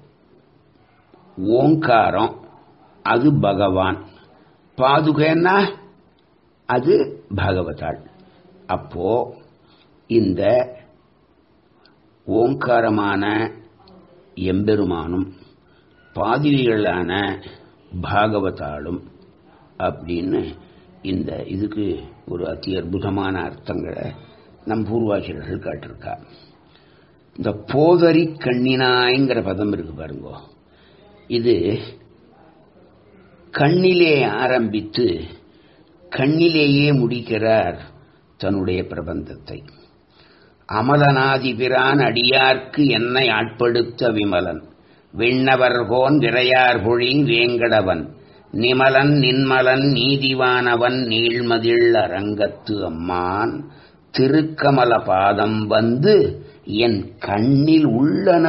ஓங்காரம் அது பகவான் பாதுகைன்னா அது பாகவதாள் அப்போ இந்த ஓங்காரமான எம்பெருமானும் பாதிரிகளான பாகவதாளும் அப்படின்னு இந்த இதுக்கு ஒரு அதி அற்புதமான அர்த்தங்களை நம் பூர்வாசிரியர்கள் காட்டிருக்கா இந்த போதரி கண்ணினாய்ங்கிற பதம் இருக்கு பாருங்க இது கண்ணிலே ஆரம்பித்து கண்ணிலேயே முடிக்கிறார் தன்னுடைய பிரபந்தத்தை அமலனாதிபிரான் அடியார்க்கு என்னை ஆட்படுத்த விமலன் விண்ணவர்கோன் விரையார் பொழி வேங்கடவன் நிமலன் நின்மலன் நீதிவானவன் நீழ்மதிள் அரங்கத்து அம்மான் திருக்கமல பாதம் வந்து என் கண்ணில் உள்ளன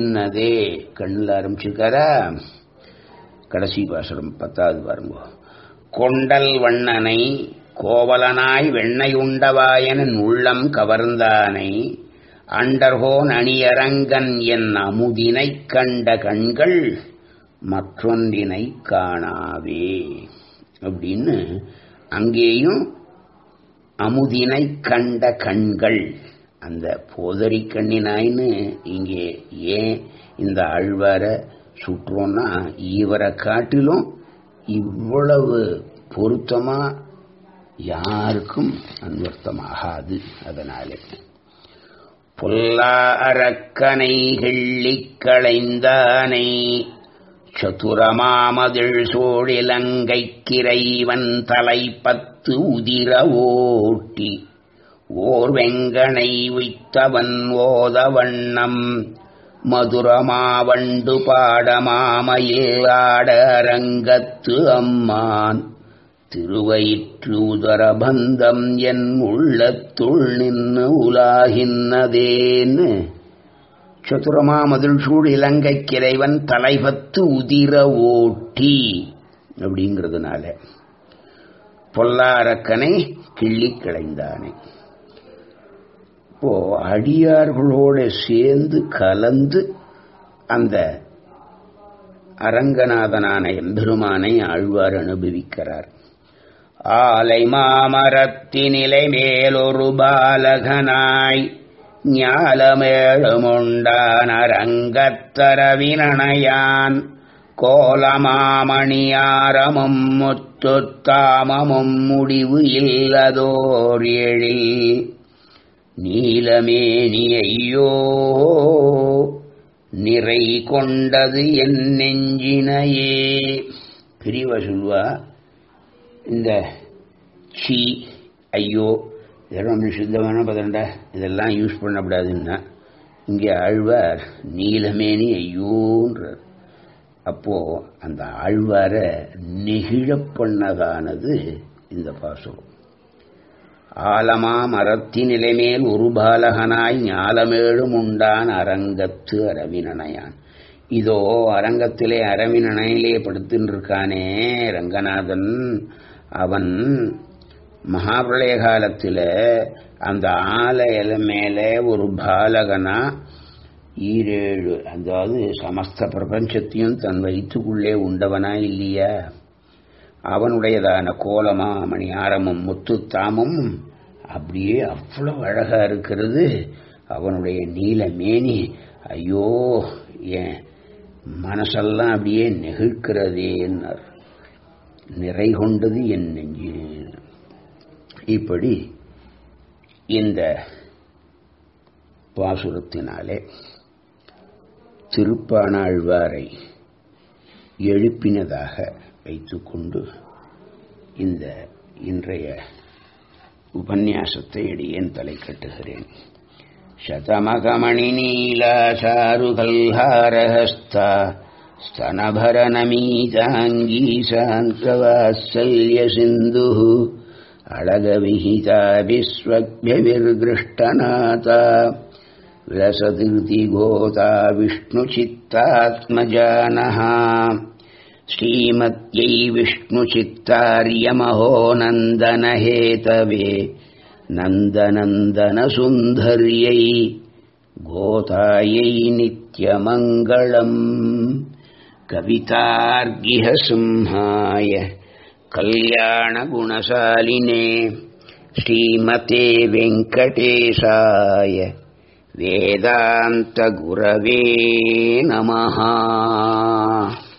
ஒக்கின்னதே கண்ணில் ஆரம்பிச்சிருக்காரா கடைசி பாசுரம் பத்தாவது பாருங்க கொண்டல் வண்ணனை கோவலனாய் வெண்ணையுண்டவாயன உள்ளம் கவர்ந்தானை அண்டர்கோன் அணியரங்கன் என் அமுதினைக் கண்ட கண்கள் மற்றொன்றினை காணாவே அப்படின்னு அங்கேயும் அமுதினை கண்ட கண்கள் அந்த போதரி கண்ணினாய்னு இங்கே ஏன் இந்த ஆழ்வார சுற்றோன்னா இவரை காட்டிலும் இவ்வளவு பொருத்தமா யாருக்கும் அன்வர்த்தமாகாது அதனாலே பொல்லா அரக்கனை கிள்ளிக் களைந்தானை சதுரமாமதில் சோழிலங்கைக் கிரைவன் தலை பத்து உதிர ஓட்டி ஓர் வெங்கனை உய்த்தவன் ஓத வண்ணம் மதுரமாவண்டு பாடமாமையில் ஆட அரங்கத்து அம்மான் திருவயிற்று உதரபந்தம் என் உள்ளத்துள் நின்று உலாகின்னதேன்னு சதுரமா மதில் சூழ் இலங்கை கிரைவன் தலைபத்து உதிர ஓட்டி அப்படிங்கிறதுனால பொல்லாரக்கனை கிள்ளி கிளைந்தானே இப்போ அடியார்களோட சேர்ந்து கலந்து அந்த அரங்கநாதனான எம்பெருமானை ஆழ்வார் அனுபவிக்கிறார் ஆலை மாமரத்தினிலை மேலொரு பாலகனாய் ஞாலமேழுமுண்டான் அரங்கத்தரவினணையான் கோலமாமணியாரமும் முத்துத்தாமமும் முடிவு இல்லதோர் எழில் நீலமேனி ஐயோ நிறை கொண்டது என் நெஞ்சினையே பிரிவ சொல்வா இந்த சி ஐயோ இதெல்லாம் சுத்தமான பதண்டா இதெல்லாம் யூஸ் பண்ணக்கூடாதுன்னா இங்கே ஆழ்வார் நீலமேனி ஐயோன்றார் அப்போ அந்த ஆழ்வாரை நெகிழ பண்ணதானது இந்த பாசுரம் ஆலமா மரத்தின் நிலைமேல் ஒரு பாலகனாய் ஞாலமேழும் உண்டான் அரங்கத்து அரவினனையான் இதோ அரங்கத்திலே அரவினனையிலே படுத்துருக்கானே ரங்கநாதன் அவன் மகாபிரளய காலத்தில் அந்த ஆலையில மேலே ஒரு பாலகனா ஈரேழு அதாவது சமஸ்த பிரபஞ்சத்தையும் தன் வயிற்றுக்குள்ளே உண்டவனா இல்லையா அவனுடையதான கோலமா மணி ஆரமும் முத்து தாமும் அப்படியே அவ்வளவு அழகா இருக்கிறது அவனுடைய நீல மேனி ஐயோ என் மனசெல்லாம் அப்படியே நெகிழ்க்கிறதேன்னார் நிறை கொண்டது என் நெஞ்சு இப்படி இந்த பாசுரத்தினாலே திருப்பானாழ்வாரை எழுப்பினதாக வைத்துக்கொண்டு இந்த இன்றைய உபன்யாசத்தை இடையேன் தலை கட்டுகிறேன் சதமகமணி நீலாசாருகல்ஹாரஹஸ்தா स्तनभरनमीताङ्गी साङ्कवात्सल्यसिन्धुः अळगविहिता विश्वभ्यविर्गृष्टनाता विलसतीर्तिगोता विष्णुचित्तात्मजानः श्रीमत्यै विष्णुचित्तार्यमहो नन्दनहेतवे नन्दनन्दनसुन्दर्यै गोतायै नित्यमङ्गलम् कवितार्गिहसिंहाय कल्याणगुणशालिने श्रीमते वेङ्कटेशाय वेदान्तगुरवे नमः